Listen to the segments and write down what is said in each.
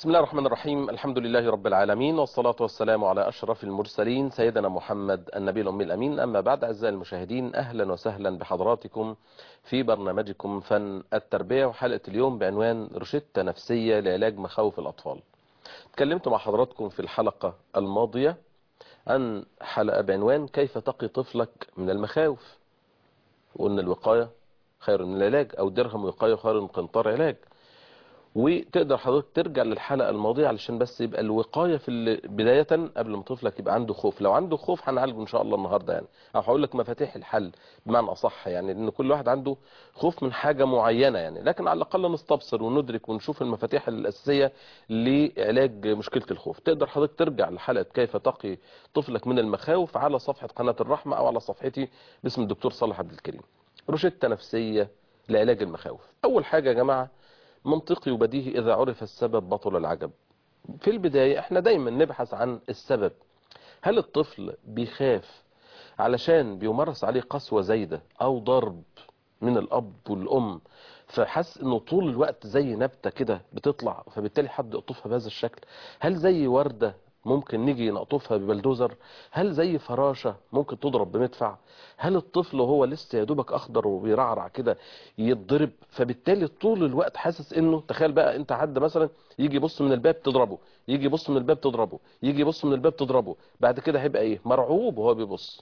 بسم الله الرحمن الرحيم الحمد لله رب العالمين والصلاة والسلام على أشرف المرسلين سيدنا محمد النبي الأمي الأمين أما بعد أعزائي المشاهدين أهلا وسهلا بحضراتكم في برنامجكم فن التربية وحلقة اليوم بعنوان روشتة نفسية لعلاج مخاوف الأطفال تكلمت مع حضراتكم في الحلقة الماضية عن حلقة بعنوان كيف تقي طفلك من المخاوف وقلنا الوقاية خير من العلاج أو درهم وقاية خير من قنطار علاج وتقدر حضرتك ترجع للحلقة الماضية علشان بس يبقى الوقاية في ال- بداية قبل ما طفلك يبقى عنده خوف لو عنده خوف هنعالجه ان شاء الله النهاردة يعني او هقول لك مفاتيح الحل بمعنى اصح يعني لان كل واحد عنده خوف من حاجة معينة يعني لكن على الاقل نستبصر وندرك ونشوف المفاتيح الاساسية لعلاج مشكلة الخوف تقدر حضرتك ترجع لحلقة كيف تقي طفلك من المخاوف على صفحة قناة الرحمة او على صفحتي باسم الدكتور صالح عبد الكريم روشتة نفسية لعلاج المخاوف اول حاجة يا جماعة منطقي وبديهي إذا عرف السبب بطل العجب في البداية احنا دايما نبحث عن السبب هل الطفل بيخاف علشان بيمارس عليه قسوة زايدة أو ضرب من الأب والأم فحس انه طول الوقت زي نبتة كده بتطلع فبالتالي حد يقطفها بهذا الشكل هل زي وردة ممكن نيجي نقطفها ببلدوزر هل زي فراشة ممكن تضرب بمدفع هل الطفل وهو لسه يا دوبك اخضر وبيرعرع كده يتضرب فبالتالي طول الوقت حاسس انه تخيل بقى انت حد مثلا يجي يبص من الباب تضربه يجي يبص من الباب تضربه يجي يبص من الباب تضربه بعد كده هيبقى ايه مرعوب وهو بيبص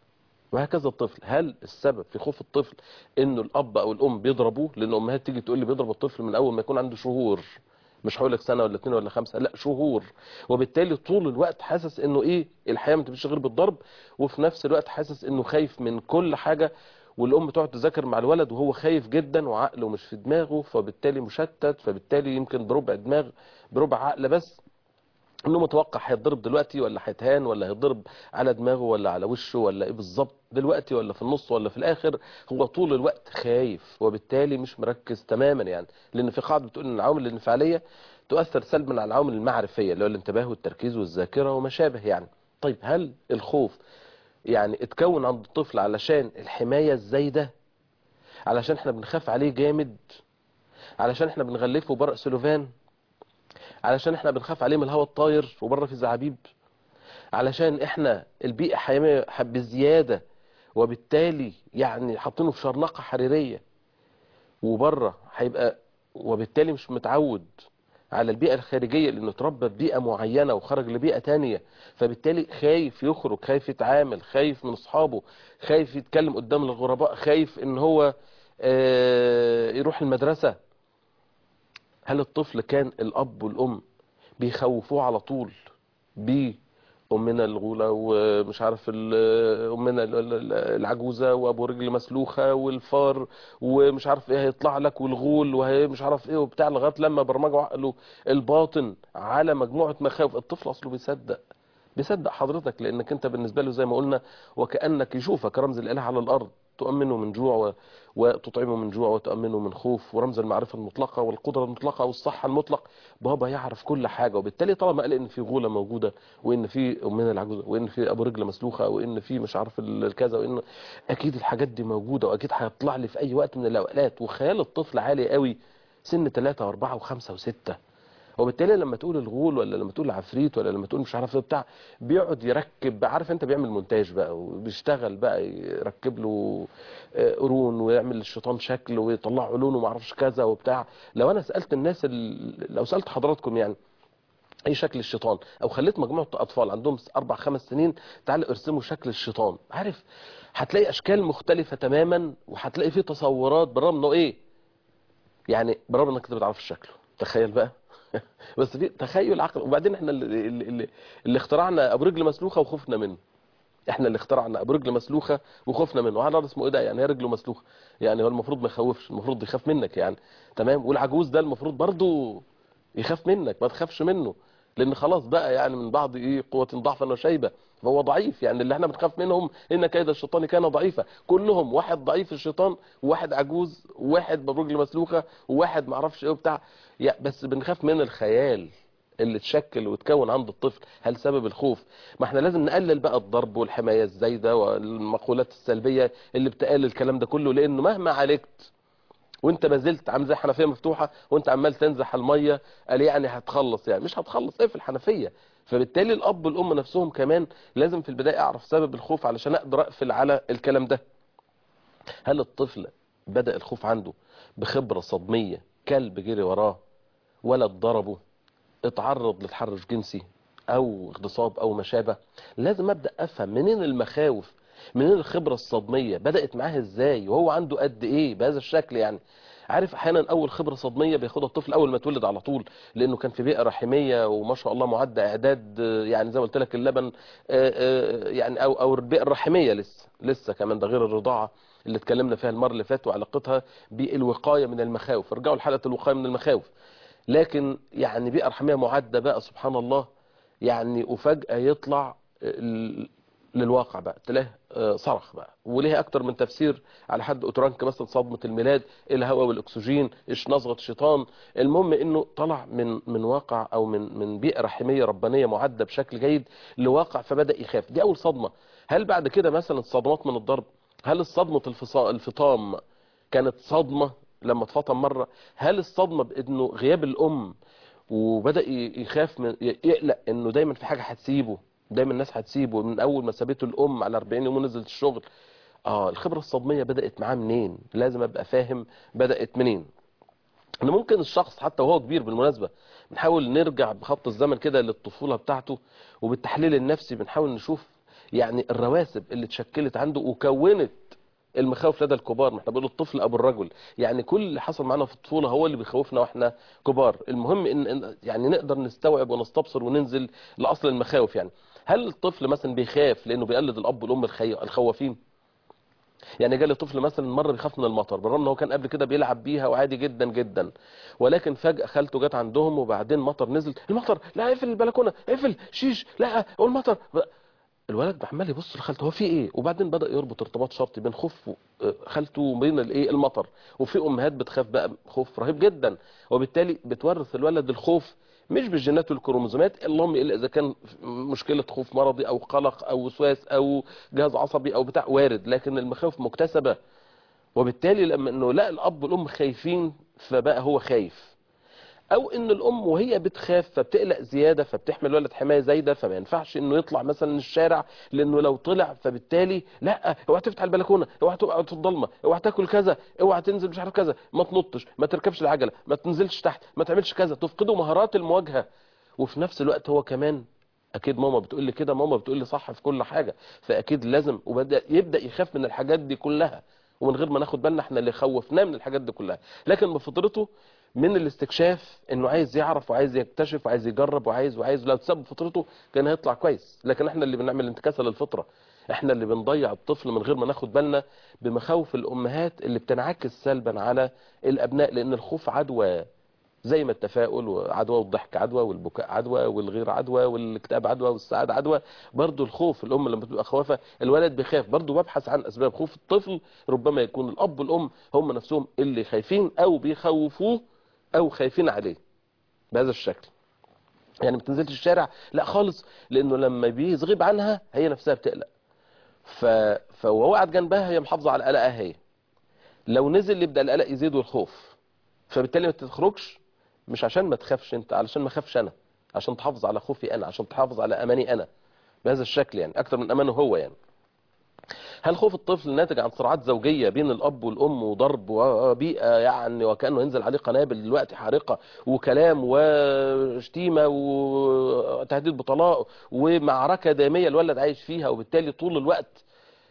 وهكذا الطفل هل السبب في خوف الطفل انه الاب او الام بيضربوه لان امهات تيجي تقول لي بيضرب الطفل من اول ما يكون عنده شهور مش هقول لك سنه ولا اتنين ولا خمسه لا شهور وبالتالي طول الوقت حاسس انه ايه الحياه ما تمشيش غير بالضرب وفي نفس الوقت حاسس انه خايف من كل حاجه والام تقعد تذاكر مع الولد وهو خايف جدا وعقله مش في دماغه فبالتالي مشتت فبالتالي يمكن بربع دماغ بربع عقل بس انه متوقع هيتضرب دلوقتي ولا هيتهان ولا هيتضرب على دماغه ولا على وشه ولا ايه بالظبط دلوقتي ولا في النص ولا في الاخر هو طول الوقت خايف وبالتالي مش مركز تماما يعني لان في قاعده بتقول ان العوامل الانفعاليه تؤثر سلبا على العوامل المعرفيه اللي هو الانتباه والتركيز والذاكره وما شابه يعني طيب هل الخوف يعني اتكون عند الطفل علشان الحمايه الزايده علشان احنا بنخاف عليه جامد علشان احنا بنغلفه برق سلوفان علشان احنا بنخاف عليه من الهواء الطاير وبره في زعابيب علشان احنا البيئة حامية بزيادة وبالتالي يعني حاطينه في شرنقة حريرية وبره هيبقى وبالتالي مش متعود على البيئة الخارجية لانه اتربى في بيئة معينة وخرج لبيئة تانية فبالتالي خايف يخرج خايف يتعامل خايف من اصحابه خايف يتكلم قدام الغرباء خايف ان هو آه، يروح المدرسة هل الطفل كان الأب والأم بيخوفوه على طول بأمنا الغولة ومش عارف ال- أمنا ال- ال- العجوزة وأبو رجل مسلوخة والفار ومش عارف إيه هيطلع لك والغول ومش عارف إيه وبتاع لغاية لما برمجوا عقله الباطن على مجموعة مخاوف الطفل أصله بيصدق بيصدق حضرتك لأنك أنت بالنسبة له زي ما قلنا وكأنك يشوفك رمز الإله على الأرض تؤمنه من جوع و... وتطعمه من جوع وتؤمنه من خوف ورمز المعرفة المطلقة والقدرة المطلقة والصحة المطلق بابا يعرف كل حاجة وبالتالي طالما قال ان في غولة موجودة وان في امنا العجوزة وان في ابو رجل مسلوخة وان في مش عارف ال- الكذا وان اكيد الحاجات دي موجودة واكيد هيطلع لي في اي وقت من الاوقات وخيال الطفل عالي قوي سن 3 و4 و5 و6 وبالتالي لما تقول الغول ولا لما تقول عفريت ولا لما تقول مش عارف ايه بتاع بيقعد يركب عارف انت بيعمل مونتاج بقى وبيشتغل بقى يركب له آه، قرون ويعمل للشيطان شكل ويطلع لونه ما اعرفش كذا وبتاع لو انا سالت الناس ال- لو سالت حضراتكم يعني اي شكل الشيطان او خليت مجموعه اطفال عندهم اربع خمس سنين تعالوا ارسموا شكل الشيطان عارف هتلاقي اشكال مختلفه تماما وهتلاقي فيه تصورات بالرغم انه ايه يعني بالرغم انك انت بتعرف شكله تخيل بقى بس في تخيل عقل وبعدين احنا اللي, اللي, اللي اخترعنا ابو رجل مسلوخه وخفنا منه احنا اللي اخترعنا ابو رجل مسلوخه وخفنا منه وهذا اسمه ايه ده يعني ايه رجله مسلوخه يعني هو المفروض ما يخوفش المفروض يخاف منك يعني تمام والعجوز ده المفروض برضو يخاف منك ما تخافش منه لان خلاص بقى يعني من بعض ايه قوه ضعفا وشيبه فهو ضعيف يعني اللي احنا بنخاف منهم ان كيد الشيطان كان ضعيفا كلهم واحد ضعيف الشيطان وواحد عجوز وواحد برجل مسلوخه وواحد ما اعرفش ايه وبتاع يا بس بنخاف من الخيال اللي تشكل وتكون عند الطفل هل سبب الخوف ما احنا لازم نقلل بقى الضرب والحمايه الزايده والمقولات السلبيه اللي بتقلل الكلام ده كله لانه مهما عالجت وانت ما زلت عامل زي حنفيه مفتوحه وانت عمال تنزح الميه قال يعني هتخلص يعني مش هتخلص ايه في الحنفيه فبالتالي الاب والام نفسهم كمان لازم في البدايه اعرف سبب الخوف علشان اقدر اقفل على الكلام ده هل الطفل بدا الخوف عنده بخبره صدميه كلب جري وراه ولد ضربه اتعرض لتحرش جنسي او اغتصاب او ما شابه لازم ابدا افهم منين المخاوف منين الخبره الصدميه بدات معاه ازاي وهو عنده قد ايه بهذا الشكل يعني عارف احيانا اول خبره صدميه بياخدها الطفل اول ما اتولد على طول لانه كان في بيئه رحميه وما شاء الله معد اعداد آه، يعني زي ما قلت لك اللبن آه، آه، يعني او او البيئه الرحميه لسه لسه كمان ده غير الرضاعه اللي اتكلمنا فيها المره اللي فاتت وعلاقتها بالوقايه من المخاوف ارجعوا لحلقه الوقايه من المخاوف لكن يعني بيئه رحميه معده بقى سبحان الله يعني وفجاه يطلع ال- للواقع بقى تلاقيه آه، صرخ بقى وليه اكتر من تفسير على حد اوترانك مثلا صدمه الميلاد الهواء والاكسجين ايش نظره الشيطان المهم انه طلع من من واقع او من من بيئه رحميه ربانيه معده بشكل جيد لواقع فبدا يخاف دي اول صدمه هل بعد كده مثلا الصدمات من الضرب هل صدمه الفصا- الفطام كانت صدمه لما اتفطم مره هل الصدمه بانه غياب الام وبدا ي- يخاف من ي- يقلق انه دايما في حاجه هتسيبه دايما الناس هتسيبه من اول ما سابته الام على 40 يوم ونزلت الشغل اه الخبره الصدميه بدات معاه منين لازم ابقى فاهم بدات منين ان ممكن الشخص حتى وهو كبير بالمناسبه بنحاول نرجع بخط الزمن كده للطفوله بتاعته وبالتحليل النفسي بنحاول نشوف يعني الرواسب اللي اتشكلت عنده وكونت المخاوف لدى الكبار ما احنا بنقول الطفل ابو الرجل يعني كل اللي حصل معانا في الطفوله هو اللي بيخوفنا واحنا كبار المهم ان إن- يعني نقدر نستوعب ونستبصر وننزل لاصل المخاوف يعني هل الطفل مثلا بيخاف لانه بيقلد الاب والام الخي- الخوافين يعني جالي طفل مثلا مره بيخاف من المطر بالرغم ان هو كان قبل كده بيلعب بيها وعادي جدا جدا ولكن فجاه خالته جت عندهم وبعدين مطر نزل المطر لا اقفل البلكونه اقفل شيش لا والمطر الولد عمال يبص لخالته هو في ايه وبعدين بدا يربط ارتباط شرطي بين خوف آه، خالته وبين الايه المطر وفي امهات بتخاف بقى خوف رهيب جدا وبالتالي بتورث الولد الخوف مش بالجينات والكروموزومات اللهم الا اذا كان مشكله خوف مرضي او قلق او وسواس او جهاز عصبي او بتاع وارد لكن المخاوف مكتسبه وبالتالي لما انه لا الاب والام خايفين فبقى هو خايف او ان الام وهي بتخاف فبتقلق زياده فبتحمل الولد حمايه زايده فما ينفعش انه يطلع مثلا الشارع لانه لو طلع فبالتالي لا اوعى تفتح البلكونه اوعى تقعد في الضلمه اوعى تاكل كذا اوعى تنزل مش عارف كذا ما تنطش ما تركبش العجله ما تنزلش تحت ما تعملش كذا تفقدوا مهارات المواجهه وفي نفس الوقت هو كمان اكيد ماما بتقول لي كده ماما بتقول لي صح في كل حاجه فاكيد لازم وبدا يبدا يخاف من الحاجات دي كلها ومن غير ما ناخد بالنا احنا اللي خوفناه من الحاجات دي كلها لكن بفطرته من الاستكشاف انه عايز يعرف وعايز يكتشف وعايز يجرب وعايز وعايز لو تسبب فطرته كان هيطلع كويس لكن احنا اللي بنعمل انتكاسه للفطره احنا اللي بنضيع الطفل من غير ما ناخد بالنا بمخاوف الامهات اللي بتنعكس سلبا على الابناء لان الخوف عدوى زي ما التفاؤل وعدوى والضحك عدوى والبكاء عدوى والغير عدوى والاكتئاب عدوى والسعادة عدوى برضو الخوف الأم لما بتبقى خوافة الولد بيخاف برضو ببحث عن أسباب خوف الطفل ربما يكون الأب والأم هم نفسهم اللي خايفين أو بيخوفوه أو خايفين عليه بهذا الشكل يعني ما تنزلش الشارع لا خالص لأنه لما بيغيب عنها هي نفسها بتقلق ف... فوهو قاعد جنبها هي محافظة على قلقها هي لو نزل يبدأ القلق يزيد والخوف فبالتالي ما تخرجش مش عشان ما تخافش انت علشان ما اخافش انا عشان تحافظ على خوفي انا عشان تحافظ على اماني انا بهذا الشكل يعني اكتر من امانه هو يعني هل خوف الطفل ناتج عن صراعات زوجية بين الأب والأم وضرب وبيئة يعني وكأنه ينزل عليه قنابل دلوقتي حارقة وكلام وشتيمة وتهديد بطلاق ومعركة دامية الولد عايش فيها وبالتالي طول الوقت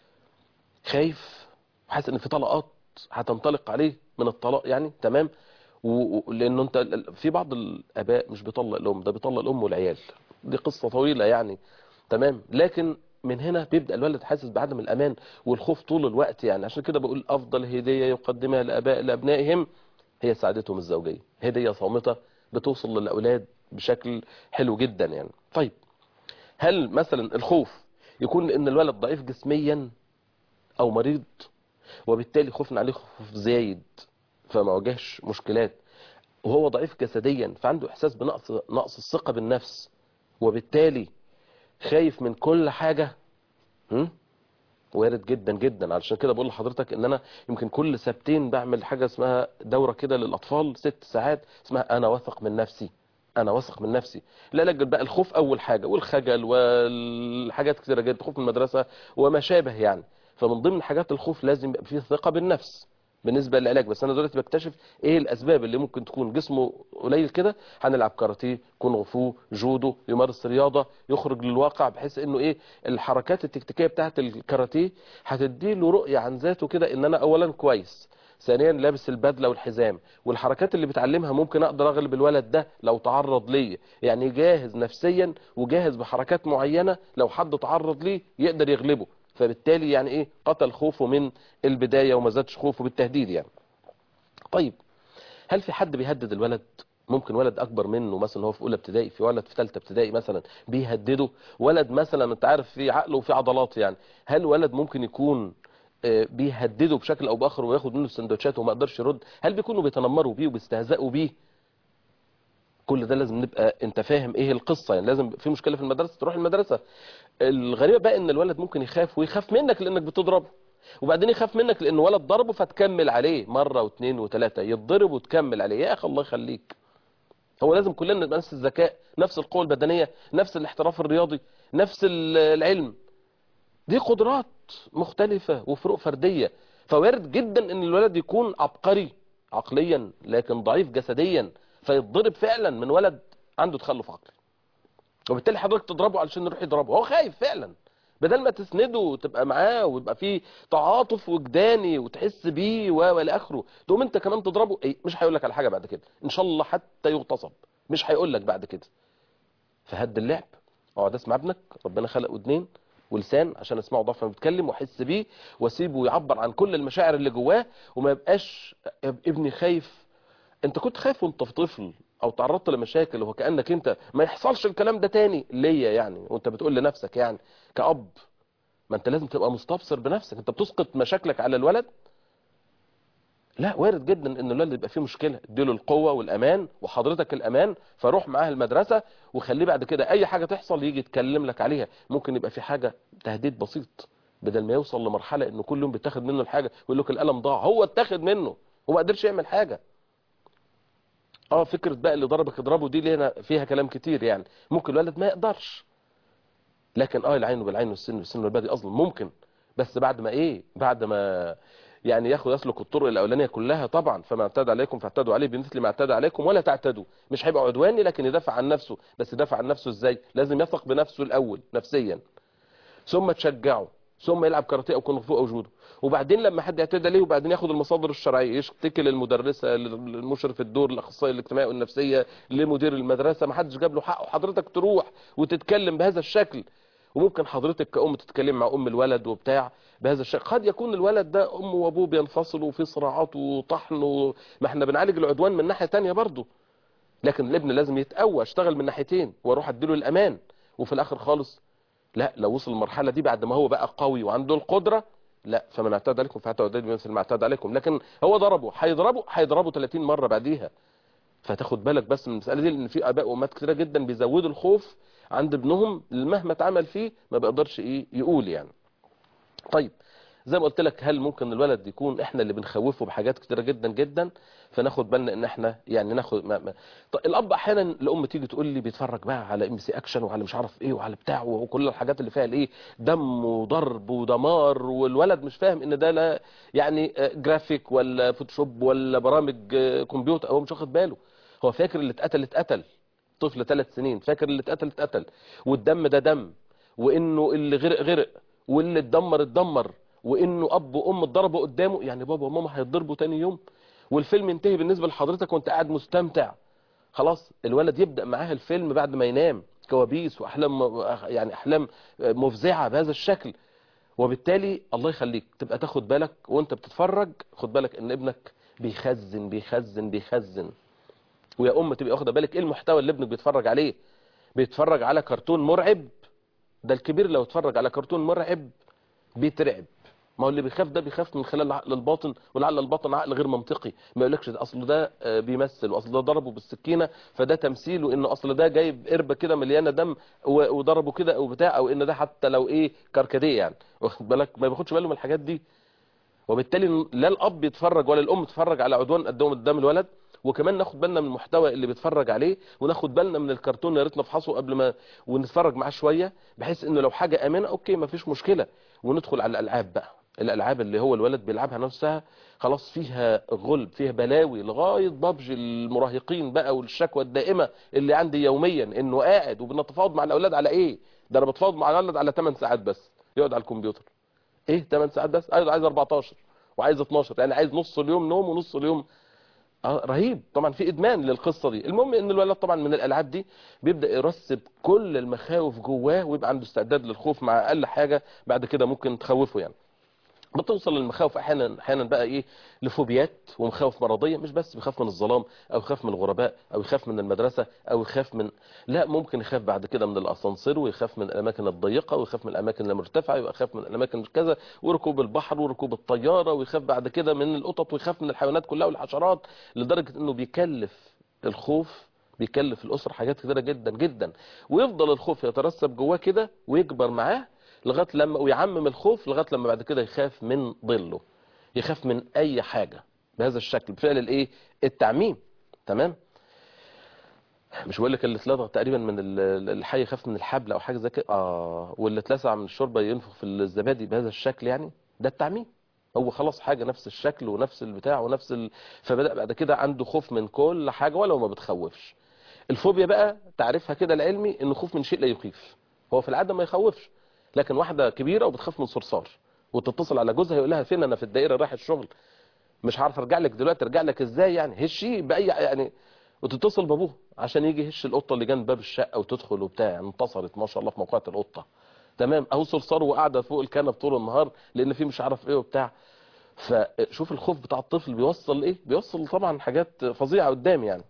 خايف وحاسس ان في طلقات هتنطلق عليه من الطلاق يعني تمام و- و- لانه انت ال- ال- في بعض الاباء مش بيطلق الام ده بيطلق الام والعيال دي قصه طويله يعني تمام لكن من هنا بيبدا الولد حاسس بعدم الامان والخوف طول الوقت يعني عشان كده بقول افضل هديه يقدمها الاباء لابنائهم هي سعادتهم الزوجيه هديه صامته بتوصل للاولاد بشكل حلو جدا يعني طيب هل مثلا الخوف يكون لان الولد ضعيف جسميا او مريض وبالتالي خوفنا عليه خوف زايد فما واجهش مشكلات وهو ضعيف جسديا فعنده احساس بنقص نقص الثقه بالنفس وبالتالي خايف من كل حاجه هم؟ وارد جدا جدا علشان كده بقول لحضرتك ان انا يمكن كل سبتين بعمل حاجه اسمها دوره كده للاطفال ست ساعات اسمها انا واثق من نفسي انا واثق من نفسي لا لا بقى الخوف اول حاجه والخجل والحاجات كتيره جدا خوف من المدرسه وما شابه يعني فمن ضمن حاجات الخوف لازم يبقى فيه ثقه بالنفس بالنسبه للعلاج بس انا دلوقتي بكتشف ايه الاسباب اللي ممكن تكون جسمه قليل كده هنلعب كاراتيه كونغ فو جودو يمارس رياضه يخرج للواقع بحيث انه ايه الحركات التكتيكيه بتاعه الكاراتيه هتدي له رؤيه عن ذاته كده ان انا اولا كويس ثانيا لابس البدله والحزام والحركات اللي بتعلمها ممكن اقدر اغلب الولد ده لو تعرض لي يعني جاهز نفسيا وجاهز بحركات معينه لو حد تعرض ليه يقدر يغلبه فبالتالي يعني ايه قتل خوفه من البدايه وما زادش خوفه بالتهديد يعني طيب هل في حد بيهدد الولد ممكن ولد اكبر منه مثلا هو في اولى ابتدائي في ولد في ثالثه ابتدائي مثلا بيهدده ولد مثلا انت عارف في عقله وفي عضلات يعني هل ولد ممكن يكون آه، بيهدده بشكل او باخر وياخد منه السندوتشات وما يقدرش يرد هل بيكونوا بيتنمروا بيه وبيستهزئوا بيه كل ده لازم نبقى انت فاهم ايه القصه يعني لازم في مشكله في المدرسه تروح المدرسه الغريبه بقى ان الولد ممكن يخاف ويخاف منك لانك بتضربه وبعدين يخاف منك لان ولد ضربه فتكمل عليه مره واثنين وثلاثه يتضرب وتكمل عليه يا اخي الله يخليك هو لازم كلنا نبقى نفس الذكاء نفس القوه البدنيه نفس الاحتراف الرياضي نفس ال- العلم دي قدرات مختلفة وفروق فردية فوارد جدا ان الولد يكون عبقري عقليا لكن ضعيف جسديا فيتضرب فعلا من ولد عنده تخلف عقلي وبالتالي حضرتك تضربه علشان يروح يضربه هو خايف فعلا بدل ما تسنده وتبقى معاه ويبقى فيه تعاطف وجداني وتحس بيه و والى اخره تقوم انت كمان تضربه ايه مش هيقول لك على حاجه بعد كده ان شاء الله حتى يغتصب مش هيقول لك بعد كده فهد اللعب اقعد اسمع ابنك ربنا خلق ودنين ولسان عشان اسمعه ضعف ما بيتكلم واحس بيه واسيبه يعبر عن كل المشاعر اللي جواه وما يبقاش ابني خايف انت كنت خايف وانت في طفل او تعرضت لمشاكل وكانك انت ما يحصلش الكلام ده تاني ليا يعني وانت بتقول لنفسك يعني كأب ما انت لازم تبقى مستبصر بنفسك انت بتسقط مشاكلك على الولد لا وارد جدا ان الولد يبقى فيه مشكله اديله القوه والامان وحضرتك الامان فروح معاه المدرسه وخليه بعد كده اي حاجه تحصل يجي يتكلم لك عليها ممكن يبقى في حاجه تهديد بسيط بدل ما يوصل لمرحله انه كل يوم بيتاخد منه الحاجه ويقول لك القلم ضاع هو اتاخد منه وما قدرش يعمل حاجه اه فكره بقى اللي ضربك اضربه دي لينا فيها كلام كتير يعني ممكن الولد ما يقدرش لكن اه العين بالعين والسن بالسن والبادي اصلا ممكن بس بعد ما ايه بعد ما يعني ياخد يسلك الطرق الاولانيه كلها طبعا فما اعتدى عليكم فاعتدوا عليه بمثل ما اعتدى عليكم ولا تعتدوا مش هيبقى عدواني لكن يدافع عن نفسه بس يدافع عن نفسه ازاي لازم يثق بنفسه الاول نفسيا ثم تشجعه ثم يلعب كاراتيه او كونغ فو او جودو وبعدين لما حد يعتدي عليه وبعدين ياخد المصادر الشرعيه يشتكي للمدرسه للمشرف الدور الاخصائي الاجتماعي والنفسيه لمدير المدرسه ما حدش جاب له حقه حضرتك تروح وتتكلم بهذا الشكل وممكن حضرتك كأم تتكلم مع أم الولد وبتاع بهذا الشكل قد يكون الولد ده أمه وأبوه بينفصلوا وفي صراعات وطحن و... ما احنا بنعالج العدوان من ناحية تانية برضه لكن الابن لازم يتقوى اشتغل من ناحيتين واروح اديله الأمان وفي الآخر خالص لا لو وصل المرحلة دي بعد ما هو بقى قوي وعنده القدرة لا فمن اعتدى عليكم فاعتدوا عليه بمثل ما اعتدى عليكم لكن هو ضربه هيضربه هيضربه 30 مرة بعديها فتاخد بالك بس من المسألة دي لأن في آباء وأمهات كتيرة جدا بيزودوا الخوف عند ابنهم مهما اتعمل فيه ما بيقدرش ايه يقول يعني طيب زي ما قلت لك هل ممكن الولد يكون احنا اللي بنخوفه بحاجات كتيره جدا جدا فناخد بالنا ان احنا يعني ناخد ما ما طيب الاب احيانا الام تيجي تقول لي بيتفرج بقى على ام سي اكشن وعلى مش عارف ايه وعلى بتاع وكل الحاجات اللي فيها الايه دم وضرب ودمار والولد مش فاهم ان ده لا يعني جرافيك ولا فوتوشوب ولا برامج كمبيوتر هو مش واخد باله هو فاكر اللي اتقتل اتقتل طفل ثلاث سنين فاكر اللي اتقتل اتقتل والدم ده دم وانه اللي غرق غرق واللي اتدمر اتدمر وانه اب وام اتضربوا قدامه يعني بابا وماما هيتضربوا تاني يوم والفيلم ينتهي بالنسبه لحضرتك وانت قاعد مستمتع خلاص الولد يبدا معاه الفيلم بعد ما ينام كوابيس واحلام يعني احلام مفزعه بهذا الشكل وبالتالي الله يخليك تبقى تاخد بالك وانت بتتفرج خد بالك ان ابنك بيخزن بيخزن بيخزن ويا ام تبقى واخده بالك ايه المحتوى اللي ابنك بيتفرج عليه بيتفرج على كرتون مرعب ده الكبير لو اتفرج على كرتون مرعب بيترعب ما هو اللي بيخاف ده بيخاف من خلال العقل الباطن والعقل الباطن عقل غير منطقي ما يقولكش ده اصل ده آه، بيمثل واصل ده ضربه بالسكينه فده تمثيل وان اصل ده جايب قربه كده مليانه دم و- وضربه كده او بتاع او ان ده حتى لو ايه كركديه يعني واخد بالك ما بياخدش باله من الحاجات دي وبالتالي لا الاب يتفرج ولا الام تتفرج على عدوان قدام قدام الولد وكمان ناخد بالنا من المحتوى اللي بيتفرج عليه وناخد بالنا من الكرتون يا ريت نفحصه قبل ما ونتفرج معاه شويه بحيث انه لو حاجه امنه اوكي ما فيش مشكله وندخل على الالعاب بقى الالعاب اللي هو الولد بيلعبها نفسها خلاص فيها غلب فيها بلاوي لغايه بابجي المراهقين بقى والشكوى الدائمه اللي عندي يوميا انه قاعد وبنتفاوض مع الاولاد على ايه ده انا بتفاوض مع الاولاد على 8 ساعات بس يقعد على الكمبيوتر ايه 8 ساعات بس عايز عايز 14 وعايز 12 يعني عايز نص اليوم نوم ونص اليوم آه رهيب طبعا في ادمان للقصه دي المهم ان الولد طبعا من الالعاب دي بيبدا يرسب كل المخاوف جواه ويبقى عنده استعداد للخوف مع اقل حاجه بعد كده ممكن تخوفه يعني بتوصل المخاوف احيانا احيانا بقى ايه لفوبيات ومخاوف مرضيه مش بس بيخاف من الظلام او يخاف من الغرباء او يخاف من المدرسه او يخاف من لا ممكن يخاف بعد كده من الاسانسير ويخاف من الاماكن الضيقه ويخاف من الاماكن المرتفعه ويخاف من الاماكن كذا وركوب البحر وركوب الطياره ويخاف بعد كده من القطط ويخاف من الحيوانات كلها والحشرات لدرجه انه بيكلف الخوف بيكلف الاسره حاجات كتيره جدا جدا ويفضل الخوف يترسب جواه كده ويكبر معاه لغايه لما ويعمم الخوف لغايه لما بعد كده يخاف من ظله يخاف من اي حاجه بهذا الشكل بفعل الايه التعميم تمام مش بقول لك اللي اتلدغ تقريبا من ال- الحي يخاف من الحبل او حاجه زي كده اه واللي اتلسع من الشوربه ينفخ في الزبادي بهذا الشكل يعني ده التعميم هو خلاص حاجه نفس الشكل ونفس البتاع ونفس ال... فبدا بعد كده عنده خوف من كل حاجه ولو ما بتخوفش الفوبيا بقى تعرفها كده العلمي انه خوف من شيء لا يخيف هو في العاده ما يخوفش لكن واحده كبيره وبتخاف من صرصار وتتصل على جوزها يقول لها فين انا في الدائره رايح الشغل مش عارف ارجع لك دلوقتي ارجع لك ازاي يعني هشي باي يعني وتتصل بابوه عشان يجي يهش القطه اللي جنب باب الشقه وتدخل وبتاع انتصرت ما شاء الله في موقعة القطه تمام اهو صرصار وقاعده فوق الكنب طول النهار لان في مش عارف ايه وبتاع فشوف الخوف بتاع الطفل بيوصل ايه بيوصل طبعا حاجات فظيعه قدام يعني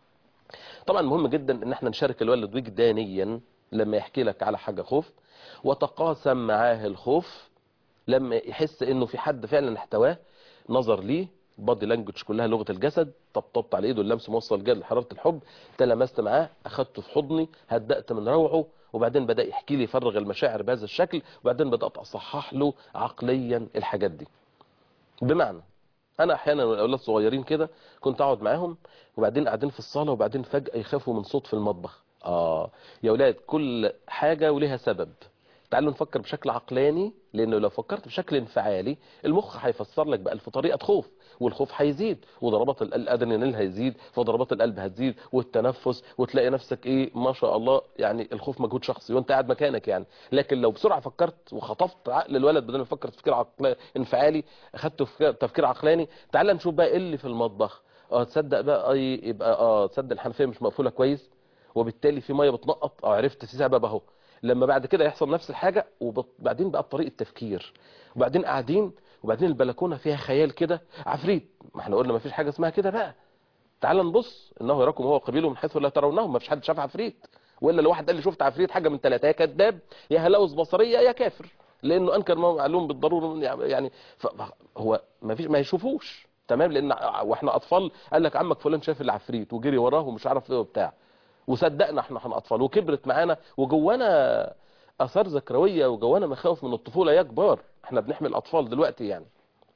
طبعا مهم جدا ان احنا نشارك الولد وجدانيا لما يحكي لك على حاجه خوف وتقاسم معاه الخوف لما يحس انه في حد فعلا احتواه نظر ليه بادي لانجوج كلها لغه الجسد طبطبت على ايده اللمس موصل جد لحراره الحب تلمست معاه اخدته في حضني هدأت من روعه وبعدين بدا يحكي لي يفرغ المشاعر بهذا الشكل وبعدين بدات اصحح له عقليا الحاجات دي بمعنى انا احيانا والاولاد صغيرين كده كنت اقعد معاهم وبعدين قاعدين في الصاله وبعدين فجاه يخافوا من صوت في المطبخ اه يا اولاد كل حاجه وليها سبب تعالوا نفكر بشكل عقلاني لانه لو فكرت بشكل انفعالي المخ هيفسر لك بألف طريقه خوف والخوف هيزيد وضربات ال- الادرينالين هيزيد وضربات القلب هتزيد والتنفس وتلاقي نفسك ايه ما شاء الله يعني الخوف مجهود شخصي وانت قاعد مكانك يعني لكن لو بسرعه فكرت وخطفت عقل الولد بدل ما يفكر تفكير عقل انفعالي اخدته في تفكير عقلاني تعال نشوف بقى ايه اللي في المطبخ اه تصدق بقى اي يبقى اه تصدق الحنفيه مش مقفوله كويس وبالتالي في ميه بتنقط اه عرفت في سبب اهو لما بعد كده يحصل نفس الحاجه وبعدين بقى طريقه تفكير وبعدين قاعدين وبعدين البلكونه فيها خيال كده عفريت ما احنا قلنا ما فيش حاجه اسمها كده بقى تعال نبص انه يراكم هو قبيله من حيث لا ترونهم ما فيش حد شاف عفريت والا لو واحد قال لي شفت عفريت حاجه من ثلاثه يا كذاب يا هلاوس بصريه يا كافر لانه انكر ما هو معلوم بالضروره يعني ف- هو ما فيش ما يشوفوش تمام لان واحنا اطفال قال لك عمك فلان شاف العفريت وجري وراه ومش عارف ايه وبتاع وصدقنا احنا احنا اطفال وكبرت معانا وجوانا اثار ذكرويه وجوانا مخاوف من الطفوله يا كبار احنا بنحمل اطفال دلوقتي يعني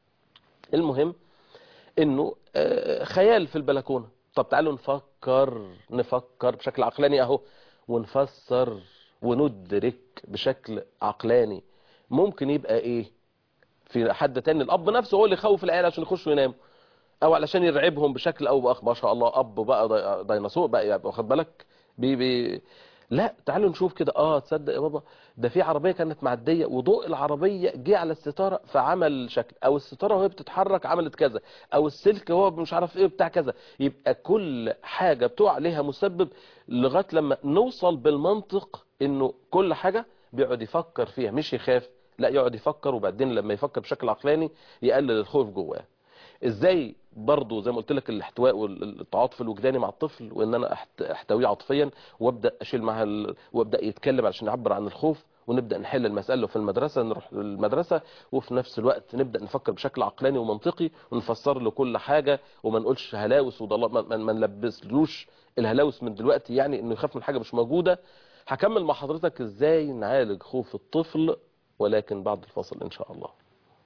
المهم انه آه، خيال في البلكونه طب تعالوا نفكر نفكر بشكل عقلاني اهو ونفسر وندرك بشكل عقلاني ممكن يبقى ايه في حد تاني الاب نفسه هو اللي يخوف العيال عشان يخشوا يناموا او علشان يرعبهم بشكل او باخر ما شاء الله اب بقى دي- ديناصور بقى يعني واخد بالك بي بي لا تعالوا نشوف كده اه تصدق يا بابا ده في عربيه كانت معديه وضوء العربيه جه على الستاره فعمل شكل او الستاره وهي بتتحرك عملت كذا او السلك هو مش عارف ايه بتاع كذا يبقى كل حاجه بتقع عليها مسبب لغايه لما نوصل بالمنطق انه كل حاجه بيقعد يفكر فيها مش يخاف لا يقعد يفكر وبعدين لما يفكر بشكل عقلاني يقلل الخوف جواه ازاي برضه زي ما قلت لك الاحتواء والتعاطف الوجداني مع الطفل وان انا أحت- احتويه عاطفيا وابدا اشيل معاه ال... وابدا يتكلم علشان يعبر عن الخوف ونبدا نحل المساله في المدرسه نروح المدرسه وفي نفس الوقت نبدا نفكر بشكل عقلاني ومنطقي ونفسر له كل حاجه وما نقولش هلاوس وضلال ما, ما نلبسلوش الهلاوس من دلوقتي يعني انه يخاف من حاجه مش موجوده هكمل مع حضرتك ازاي نعالج خوف الطفل ولكن بعد الفاصل ان شاء الله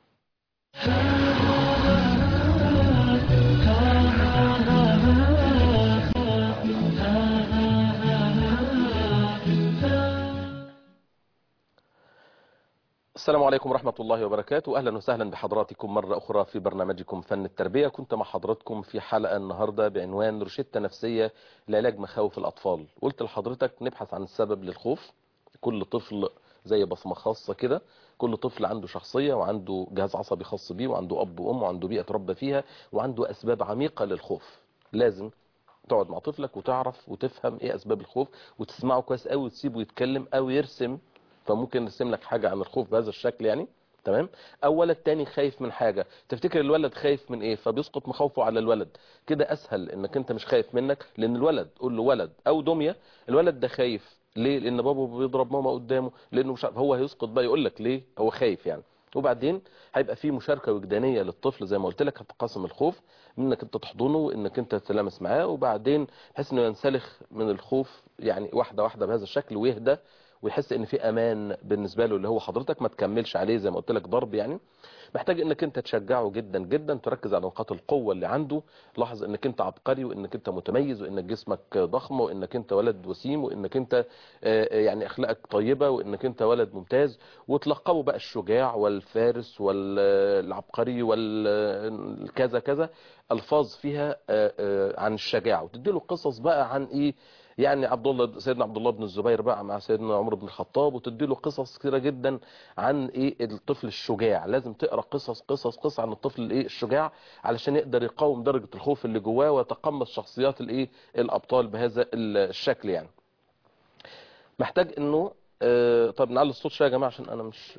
السلام عليكم ورحمة الله وبركاته أهلا وسهلا بحضراتكم مرة أخرى في برنامجكم فن التربية كنت مع حضراتكم في حلقة النهاردة بعنوان روشتة نفسية لعلاج مخاوف الأطفال قلت لحضرتك نبحث عن السبب للخوف كل طفل زي بصمة خاصة كده كل طفل عنده شخصية وعنده جهاز عصبي خاص بيه وعنده أب وأم وعنده بيئة تربى فيها وعنده أسباب عميقة للخوف لازم تقعد مع طفلك وتعرف وتفهم ايه اسباب الخوف وتسمعه كويس قوي وتسيبه يتكلم او يرسم فممكن نرسم لك حاجة عن الخوف بهذا الشكل يعني تمام او ولد تاني خايف من حاجة تفتكر الولد خايف من ايه فبيسقط مخاوفه على الولد كده اسهل انك انت مش خايف منك لان الولد قول له ولد او دمية الولد ده خايف ليه لان بابا بيضرب ماما قدامه لانه مش عارف هو هيسقط بقى يقول لك ليه هو خايف يعني وبعدين هيبقى في مشاركة وجدانية للطفل زي ما قلت لك هتقاسم الخوف انك انت تحضنه وانك انت تتلامس معاه وبعدين بحيث انه ينسلخ من الخوف يعني واحدة واحدة بهذا الشكل ويهدى ويحس ان في امان بالنسبه له اللي هو حضرتك ما تكملش عليه زي ما قلت لك ضرب يعني محتاج انك انت تشجعه جدا جدا تركز على نقاط القوه اللي عنده لاحظ انك انت عبقري وانك انت متميز وانك جسمك ضخم وانك انت ولد وسيم وانك انت يعني اخلاقك طيبه وانك انت ولد ممتاز وتلقبه بقى الشجاع والفارس والعبقري والكذا كذا الفاظ فيها عن الشجاعه وتديله قصص بقى عن ايه يعني عبد الله سيدنا عبد الله بن الزبير بقى مع سيدنا عمر بن الخطاب وتدي له قصص كتيره جدا عن ايه الطفل الشجاع لازم تقرا قصص قصص قصص عن الطفل الايه الشجاع علشان يقدر يقاوم درجه الخوف اللي جواه ويتقمص شخصيات الايه الابطال بهذا الشكل يعني محتاج انه آه طب نعلي الصوت شويه يا جماعه عشان انا مش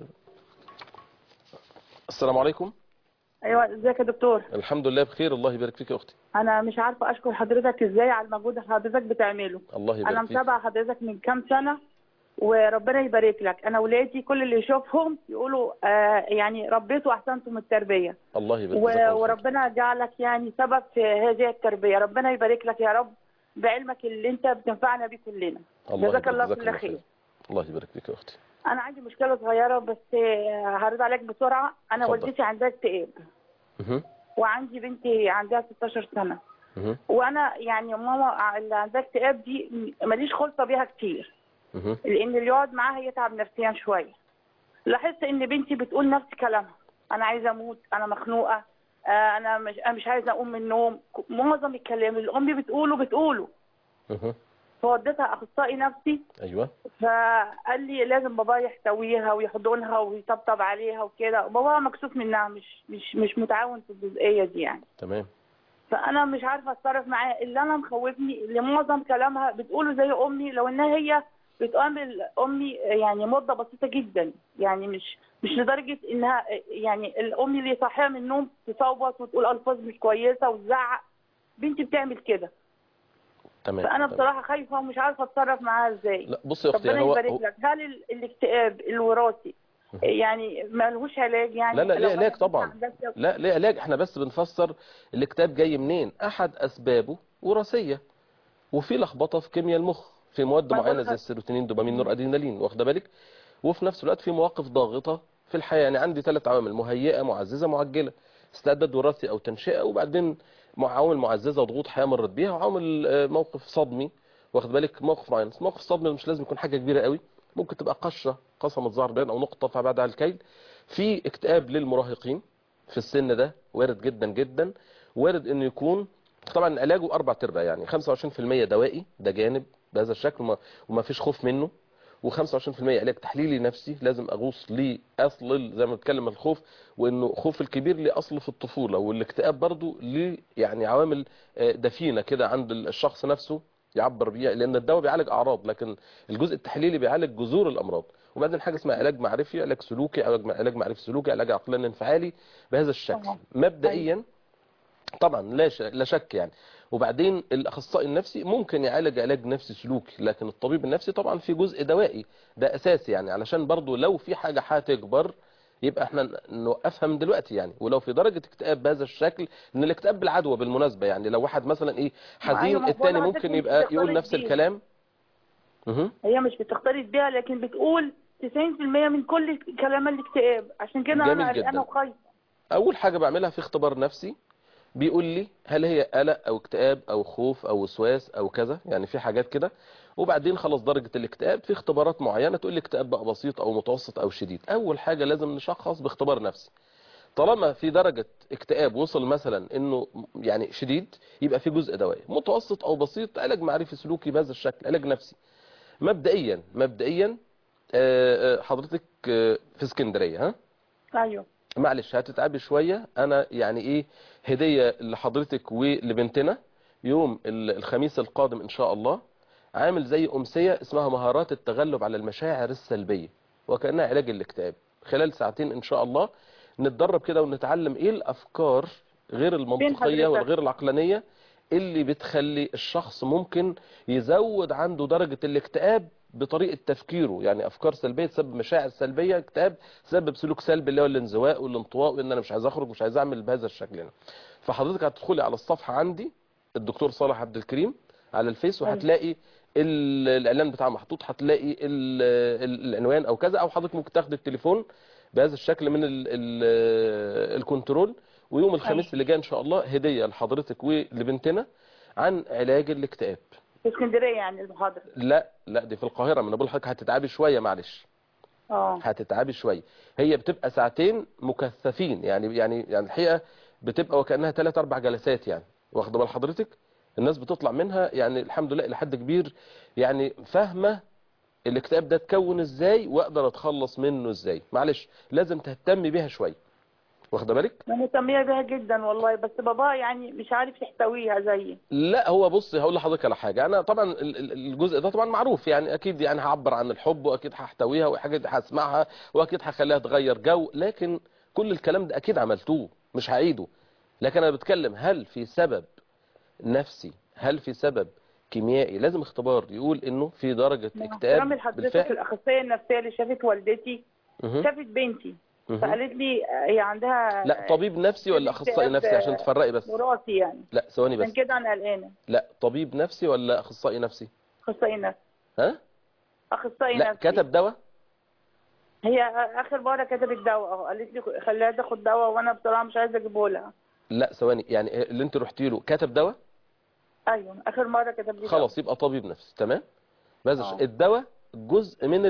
السلام عليكم ايوه ازيك يا دكتور الحمد لله بخير الله يبارك فيك يا اختي انا مش عارفه اشكر حضرتك ازاي على المجهود اللي حضرتك بتعمله الله يبارك انا فيك متابعه حضرتك من كام سنه وربنا يبارك لك انا ولادي كل اللي يشوفهم يقولوا آه يعني ربيتوا واحسنتم التربيه الله يبارك و... فيك يا أختي. وربنا جعلك يعني سبب في هذه التربيه ربنا يبارك لك يا رب بعلمك اللي انت بتنفعنا بيه كلنا الله جزاك يبارك- الله جزاك كل خير الله يبارك فيك يا اختي انا عندي مشكله صغيره بس آه، هرد عليك بسرعه انا اتفضل. والدتي عندها اكتئاب مهم. وعندي بنتي عندها 16 سنه مهم. وانا يعني ماما اللي عندها اكتئاب دي ماليش خلطه بيها كتير مهم. لان اللي يقعد معاها يتعب نفسيا شويه لاحظت ان بنتي بتقول نفس كلامها انا عايزه اموت انا مخنوقه آه، انا مش انا مش عايزه اقوم من النوم ك- معظم الكلام اللي امي بتقوله بتقوله مهم. فوديتها اخصائي نفسي ايوه فقال لي لازم بابا يحتويها ويحضنها ويطبطب عليها وكده بابا مكسوف منها مش مش مش متعاون في الجزئيه دي يعني تمام فانا مش عارفه اتصرف معاه اللي انا مخوفني اللي معظم كلامها بتقوله زي امي لو انها هي بتقابل امي يعني مده بسيطه جدا يعني مش مش لدرجه انها يعني الام اللي صاحيه من النوم تصوت وتقول الفاظ مش كويسه وتزعق بنتي بتعمل كده تمام فانا تمام. بصراحه خايفه ومش عارفه اتصرف معاها ازاي لا بصي يا اختي ربنا يعني هو يبارك هو- لك هل ال- الاكتئاب الوراثي يعني ملهوش علاج يعني لا لا لو ليه أنا علاج كنت طبعا عندها لا ليه علاج احنا بس بنفسر الكتاب جاي منين احد اسبابه وراثيه وفي لخبطه في كيمياء المخ في مواد ما معينه بقولك- زي السيروتونين دوبامين نور ادرينالين واخده بالك وفي نفس الوقت في مواقف ضاغطه في الحياه يعني عندي ثلاث عوامل مهيئه معززه معجله استعداد وراثي او تنشئه وبعدين مع عوامل معززه وضغوط حياه مرت بيها وعوامل آه، موقف صدمي واخد بالك موقف معين موقف صدمي مش لازم يكون حاجه كبيره قوي ممكن تبقى قشه قسمت ظهر بين او نقطه فبعد على الكيل في اكتئاب للمراهقين في السن ده وارد جدا جدا وارد انه يكون طبعا علاجه اربع ارباع يعني 25% دوائي ده جانب بهذا الشكل وما, وما فيش خوف منه و25% علاج تحليلي نفسي لازم اغوص ليه اصل ال- زي ما بنتكلم الخوف وانه خوف الكبير ليه اصل في الطفوله والاكتئاب برضو ليه يعني عوامل آه، دفينه كده عند الشخص نفسه يعبر بيها لان الدواء بيعالج اعراض لكن الجزء التحليلي بيعالج جذور الامراض وبعدين حاجه اسمها علاج معرفي علاج سلوكي علاج علاج معرفي سلوكي علاج عقلاني انفعالي بهذا الشكل طبعا. مبدئيا طبعا لا ش- لا شك يعني وبعدين الاخصائي النفسي ممكن يعالج علاج نفسي سلوكي لكن الطبيب النفسي طبعا في جزء دوائي ده اساسي يعني علشان برضو لو في حاجه هتكبر يبقى احنا ن- نوقفها من دلوقتي يعني ولو في درجه اكتئاب بهذا الشكل ان الاكتئاب بالعدوى بالمناسبه يعني لو واحد مثلا ايه أيوة، حزين ما هو التاني أنا ممكن عشان يبقى كنت يقول بختلط نفس بيه. الكلام مهم. هي مش بتختلط بيها لكن بتقول 90% من كل كلام الاكتئاب عشان كده جميل انا جدا. قلقانه وخايفه اول حاجه بعملها في اختبار نفسي بيقول لي هل هي قلق او اكتئاب او خوف او وسواس او كذا يعني في حاجات كده وبعدين خلاص درجه الاكتئاب في اختبارات معينه تقول لي اكتئاب بقى بسيط او متوسط او شديد اول حاجه لازم نشخص باختبار نفسي طالما في درجه اكتئاب وصل مثلا انه يعني شديد يبقى في جزء دوائي متوسط او بسيط علاج معرفي سلوكي بهذا الشكل علاج نفسي مبدئيا مبدئيا آه، آه، حضرتك آه، في اسكندريه ها ايوه معلش هتتعبي شوية انا يعني ايه هدية لحضرتك ولبنتنا يوم ال- الخميس القادم ان شاء الله عامل زي امسية اسمها مهارات التغلب على المشاعر السلبية وكأنها علاج الاكتئاب خلال ساعتين ان شاء الله نتدرب كده ونتعلم ايه الافكار غير المنطقية حضرتك؟ والغير العقلانية اللي بتخلي الشخص ممكن يزود عنده درجة الاكتئاب بطريقة تفكيره يعني أفكار سلبية تسبب مشاعر سلبية اكتئاب تسبب سلوك سلبي اللي هو الانزواء والانطواء وإن أنا مش عايز أخرج مش عايز أعمل بهذا الشكل هنا فحضرتك هتدخلي على الصفحة عندي الدكتور صالح عبد الكريم على الفيس وهتلاقي ال- الإعلان بتاعه محطوط هتلاقي ال- ال- العنوان أو كذا أو حضرتك ممكن تاخد التليفون بهذا الشكل من ال ال الكنترول ويوم الخميس اللي جاي إن شاء الله هدية لحضرتك ولبنتنا عن علاج الاكتئاب في اسكندريه يعني المحاضره لا لا دي في القاهرة ما انا بقول لحضرتك هتتعبي شوية معلش اه هتتعبي شوية هي بتبقى ساعتين مكثفين يعني يعني يعني الحقيقة بتبقى وكأنها ثلاث أربع جلسات يعني واخده بال حضرتك الناس بتطلع منها يعني الحمد لله لحد كبير يعني فاهمة الاكتئاب ده اتكون ازاي واقدر اتخلص منه ازاي معلش لازم تهتمي بيها شوية واخده بالك انا مهتميه بيها جدا والله بس بابا يعني مش عارف يحتويها زيي لا هو بص هقول لحضرتك على حاجه انا طبعا ال- ال- الجزء ده طبعا معروف يعني اكيد يعني هعبر عن الحب واكيد هحتويها واكيد هسمعها واكيد هخليها تغير جو لكن كل الكلام ده اكيد عملتوه مش هعيده لكن انا بتكلم هل في سبب نفسي هل في سبب كيميائي لازم اختبار يقول انه في درجه اكتئاب كلام حضرتك بالفعل الاخصائيه النفسيه اللي شافت والدتي مهم. شافت بنتي مهم. فقالت لي هي عندها لا طبيب نفسي ولا اخصائي نفسي عشان تفرقي بس وراثي يعني لا ثواني عشان بس كده انا قلقانه لا طبيب نفسي ولا اخصائي نفسي اخصائي نفسي ها اخصائي لا نفسي كتب دواء هي اخر مره كتبت دواء اهو قالت لي خليها تاخد دواء وانا بصراحه مش عايزه اجيبه لها لا ثواني يعني اللي انت رحتي له كتب دواء ايوه اخر مره كتب لي خلاص يبقى طبيب نفسي تمام بس آه. الدواء جزء من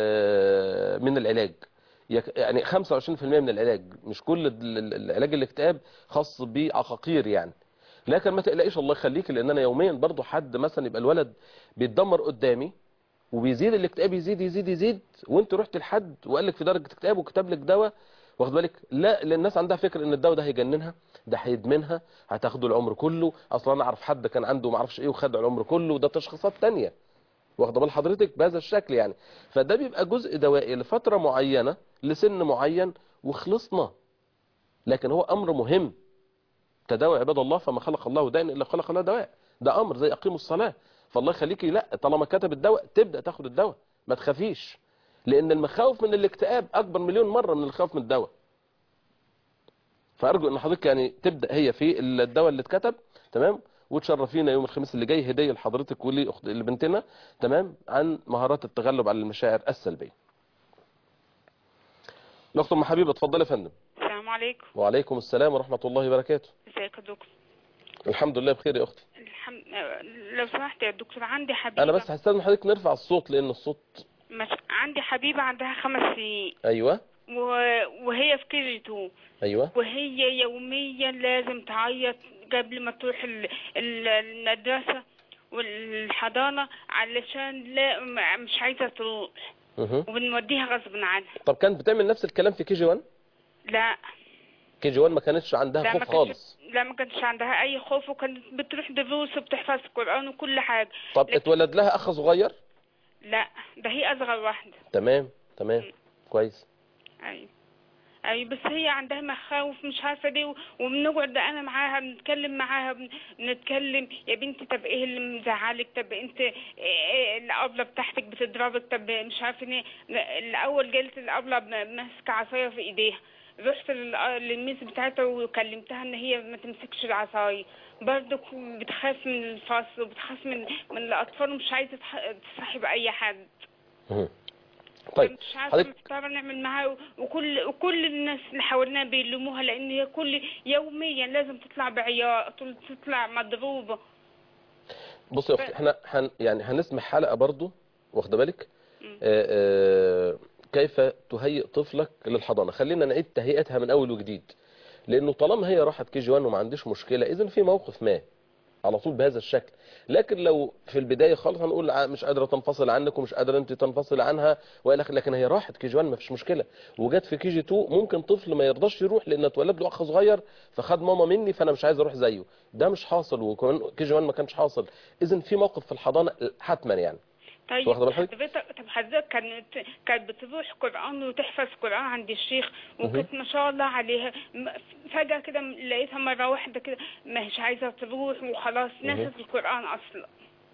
ال- من العلاج يك- يعني 25% من العلاج مش كل ال- ال- العلاج الاكتئاب خاص بعقاقير يعني لكن ما تقلقيش الله يخليكي لان انا يوميا برضو حد مثلا يبقى الولد بيتدمر قدامي وبيزيد الاكتئاب يزيد يزيد يزيد وانت رحت لحد وقال لك في درجه اكتئاب وكتب لك دواء واخد بالك لا لان الناس عندها فكره ان الدواء ده هيجننها ده هيدمنها هتاخده العمر كله اصلا انا اعرف حد كان عنده ما اعرفش ايه وخد العمر كله وده تشخيصات تانية واخده بال حضرتك بهذا الشكل يعني فده بيبقى جزء دوائي لفتره معينه لسن معين وخلصنا لكن هو امر مهم تداوى عباد الله فما خلق الله داء الا خلق الله دواء ده امر زي اقيموا الصلاه فالله يخليكي لا طالما كتب الدواء تبدا تاخد الدواء ما تخافيش لان المخاوف من الاكتئاب اكبر مليون مره من الخوف من الدواء فارجو ان حضرتك يعني تبدا هي في الدواء اللي اتكتب تمام وتشرفينا يوم الخميس اللي جاي هديه لحضرتك ولأخت- لبنتنا تمام عن مهارات التغلب على المشاعر السلبيه الاخت ام حبيبه اتفضلي يا فندم السلام عليكم وعليكم السلام ورحمه الله وبركاته ازيك يا دكتور الحمد لله بخير يا اختي الحمد لو سمحت يا دكتور عندي حبيبه انا بس هستاذن حضرتك نرفع الصوت لان الصوت مش... عندي حبيبه عندها خمس سنين ايوه و... وهي في كي جي 2 ايوه وهي يوميا لازم تعيط قبل ما تروح ال... ال... المدرسه والحضانه علشان لا م- مش عايزه تروح مه. وبنوديها غصب عنها طب كانت بتعمل نفس الكلام في كي جي 1 لا كي جي 1 ما كانتش عندها لا خوف ما كانش خالص لا ما كانش عندها اي خوف وكانت بتروح دروس وبتحفظ قران وكل حاجه طب لكن- اتولد لها اخ صغير لا ده هي اصغر واحده تمام تمام كويس ايوه اي بس هي عندها مخاوف مش عارفه ليه و- وبنقعد انا معاها بنتكلم معاها بن- بنتكلم يا بنتي طب ايه اللي مزعلك طب انت إيه- إيه الابله بتاعتك بتضربك طب مش عارفه ايه الاول قالت الابله م- ماسكه عصايه في ايديها رحت لل- للميس بتاعتها وكلمتها ان هي ما تمسكش العصايه برضك بتخاف من الفصل وبتخاف من من الاطفال ومش عايزه تح- تصاحب اي حد مهم. طيب مش عارفه حضرتك محتاره نعمل معاها وكل وكل الناس اللي حوالينا بيلوموها لان هي كل يوميا لازم تطلع بعياط تطلع مضروبه بص يا اختي احنا هن يعني هنسمع حلقه برضو واخده بالك آه آه كيف تهيئ طفلك للحضانه خلينا نعيد تهيئتها من اول وجديد لانه طالما هي راحت كي جي 1 وما عنديش مشكله اذا في موقف ما على طول بهذا الشكل لكن لو في البدايه خالص هنقول ع- مش قادره تنفصل عنك ومش قادره انت تنفصل عنها والى اخره لكن هي راحت كي جي 1 ما فيش مشكله وجت في كي جي 2 ممكن طفل ما يرضاش يروح لان اتولد له اخ صغير فخد ماما مني فانا مش عايز اروح زيه ده مش حاصل وكمان كي جي 1 ما كانش حاصل اذا في موقف في الحضانه حتما يعني طيب واخدة بال حضرتك؟ حضرتك طب حضرتك كانت كانت بتروح قرآن وتحفظ قرآن عند الشيخ وكانت ما شاء الله عليها م- فجأة كده لقيتها مرة واحدة كده مش عايزة تروح وخلاص نسيت القرآن أصلا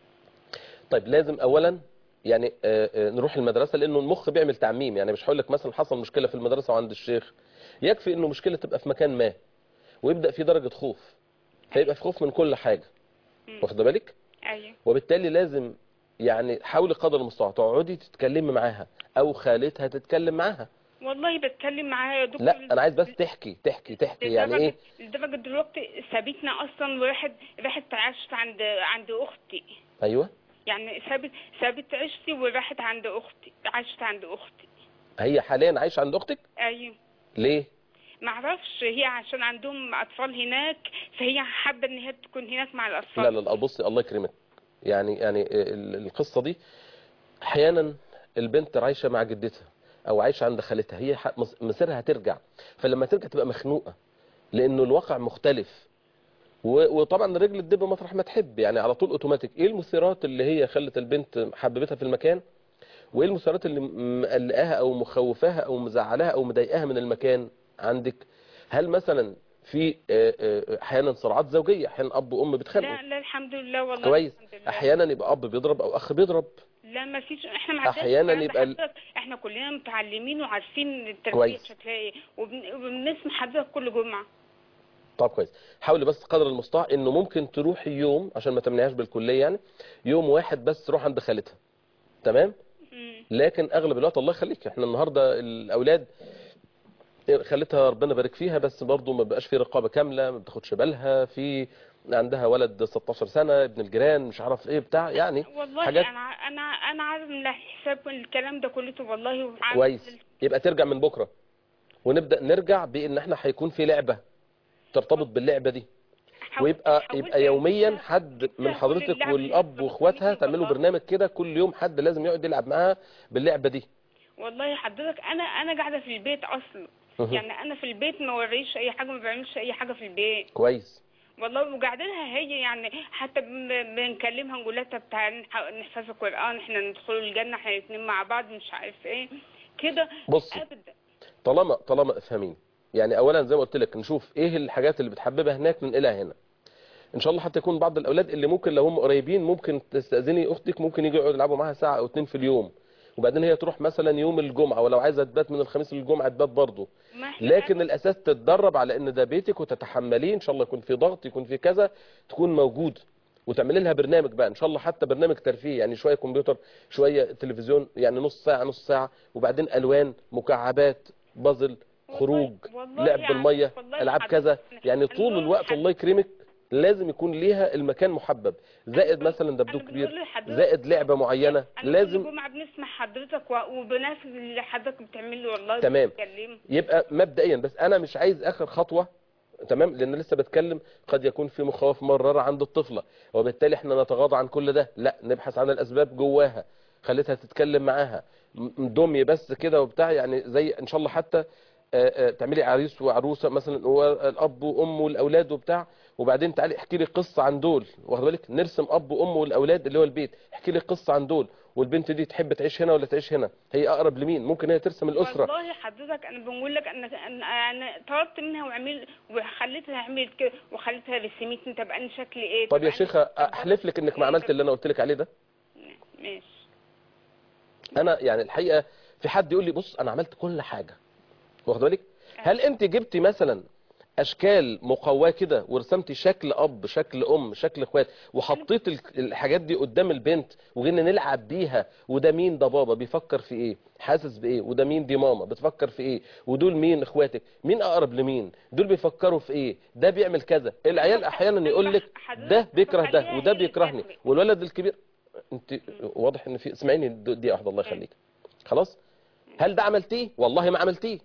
طيب لازم اولا يعني آه، آه، نروح المدرسه لانه المخ بيعمل تعميم يعني مش هقول لك مثلا حصل مشكله في المدرسه وعند الشيخ يكفي انه مشكله تبقى في مكان ما ويبدا في درجه خوف فيبقى في خوف من كل حاجه واخده بالك أيوه وبالتالي لازم يعني حاولي قدر المستطاع تقعدي تتكلمي معاها او خالتها تتكلم معاها والله بتكلم معاها يا دكتور لا انا عايز بس تحكي تحكي تحكي يعني ايه لدرجة- لدرجة دلوقتي سابتنا أصلا وراحت راحت عاشت عند عند أختي ايوه يعني سابت سابت عشتي وراحت عند أختي عاشت عند أختي هي حاليا عايشه عند اختك أيوه ليه معرفش هي عشان عندهم أطفال هناك فهي حابة إن هي تكون هناك مع الأطفال لا لا لا بصي الله يكرمك يعني يعني ال- القصه دي احيانا البنت عايشه مع جدتها او عايشه عند خالتها هي ح- مص- مصيرها هترجع فلما ترجع تبقى مخنوقه لانه الواقع مختلف و- وطبعا رجل الدب مطرح ما تحب يعني على طول اوتوماتيك ايه المثيرات اللي هي خلت البنت حببتها في المكان وايه المثيرات اللي م- مقلقاها او مخوفاها او مزعلاها او مضايقاها من المكان عندك هل مثلا في آه، آه، احيانا صراعات زوجيه احيانا اب وام بيتخانقوا لا لا الحمد لله والله كويس الحمد لله. احيانا يبقى اب بيضرب او اخ بيضرب لا ما فيش احنا ما عندناش أحياناً الكلام ده يبقى ال- حضرتك. احنا كلنا متعلمين وعارفين التربيه كويس. شكلها ايه وبن- وبنسمع حضرتك كل جمعه طب كويس حاولي بس قدر المستطاع انه ممكن تروحي يوم عشان ما تمنعهاش بالكليه يعني يوم واحد بس تروح عند خالتها تمام مم. لكن اغلب الوقت الله يخليك احنا النهارده الاولاد خالتها ربنا يبارك فيها بس برضه ما بقاش في رقابه كامله ما بتاخدش بالها في عندها ولد 16 سنه ابن الجيران مش عارف ايه بتاع يعني والله حاجات انا انا انا عارف من حساب الكلام ده كله والله وعارف كويس يبقى ترجع من بكره ونبدا نرجع بان احنا هيكون في لعبه ترتبط باللعبه دي حاول- ويبقى حاولت يبقى يوميا أنسى- حد من أنسى كل حضرتك اللعب والاب اللي واخواتها بتفكرني تعملوا والله. برنامج كده كل يوم حد لازم يقعد يلعب معاها باللعبه دي والله حضرتك انا انا قاعده في البيت اصلا مهم. يعني انا في البيت ما وريش اي حاجه ما بعملش اي حاجه في البيت كويس والله وقاعدينها هي يعني حتى بن- بنكلمها نقول لها طب تعالي نح- نحفظ القران احنا ندخل الجنه احنا الاثنين مع بعض مش عارف ايه كده بصي ابدا طالما طالما افهمين يعني اولا زي ما قلت لك نشوف ايه الحاجات اللي بتحببها هناك ننقلها هنا ان شاء الله حتى يكون بعض الاولاد اللي ممكن لو هم قريبين ممكن تستاذني اختك ممكن يجوا يقعدوا يلعبوا معاها ساعه او اتنين في اليوم وبعدين هي تروح مثلا يوم الجمعه ولو عايزه تبات من الخميس للجمعه تبات برضه ما احنا لكن الاساس تتدرب على ان ده بيتك وتتحمليه ان شاء الله يكون في ضغط يكون في كذا تكون موجود وتعملي لها برنامج بقى ان شاء الله حتى برنامج ترفيه يعني شويه كمبيوتر شويه تلفزيون يعني نص ساعه نص ساعه وبعدين الوان مكعبات بازل خروج والله لعب يعني بالميه والله العاب حضرتك- كذا يعني أنا طول بقول الوقت لحضرتك- الله يكرمك لازم يكون ليها المكان محبب زائد مثلا دبدوب أنا كبير بقول لحضرتك- زائد لعبه معينه أنا كل لازم جمعة بنسمع حضرتك و- وبنفذ اللي حضرتك بتعمله والله تمام. بتتكلم يبقى مبدئيا بس انا مش عايز اخر خطوه تمام لان لسه بتكلم قد يكون في مخاوف مراره عند الطفله وبالتالي احنا نتغاضى عن كل ده لا نبحث عن الاسباب جواها خليتها تتكلم معاها م- دمي بس كده وبتاع يعني زي ان شاء الله حتى آه، آه، تعملي عريس وعروسه مثلا هو الاب وام والاولاد وبتاع وبعدين تعالي احكي لي قصه عن دول واخد بالك نرسم اب وام والاولاد اللي هو البيت احكي لي قصه عن دول والبنت دي تحب تعيش هنا ولا تعيش هنا هي اقرب لمين ممكن هي ترسم الاسره والله حضرتك انا بقول لك انا انا أنا طلبت منها وعمل وخليتها عملت كده وخليتها رسمتني طب انا شكلي ايه طب يا أنا- شيخه احلف لك انك ما إيه عملت طب- اللي انا قلت لك عليه ده ماشي انا يعني الحقيقه في حد يقول لي بص انا عملت كل حاجه واخد بالك هل انت جبتي مثلا اشكال مقواه كده ورسمتي شكل اب شكل ام شكل اخوات وحطيت ال- الحاجات دي قدام البنت وجينا نلعب بيها وده مين ده بابا بيفكر في ايه حاسس بايه وده مين دي ماما بتفكر في ايه ودول مين اخواتك مين اقرب لمين دول بيفكروا في ايه ده بيعمل كذا العيال احيانا يقول لك ده بيكره ده وده بيكرهني والولد الكبير انت واضح ان في اسمعيني دي واحده الله يخليك خلاص هل ده عملتيه والله ما عملتيه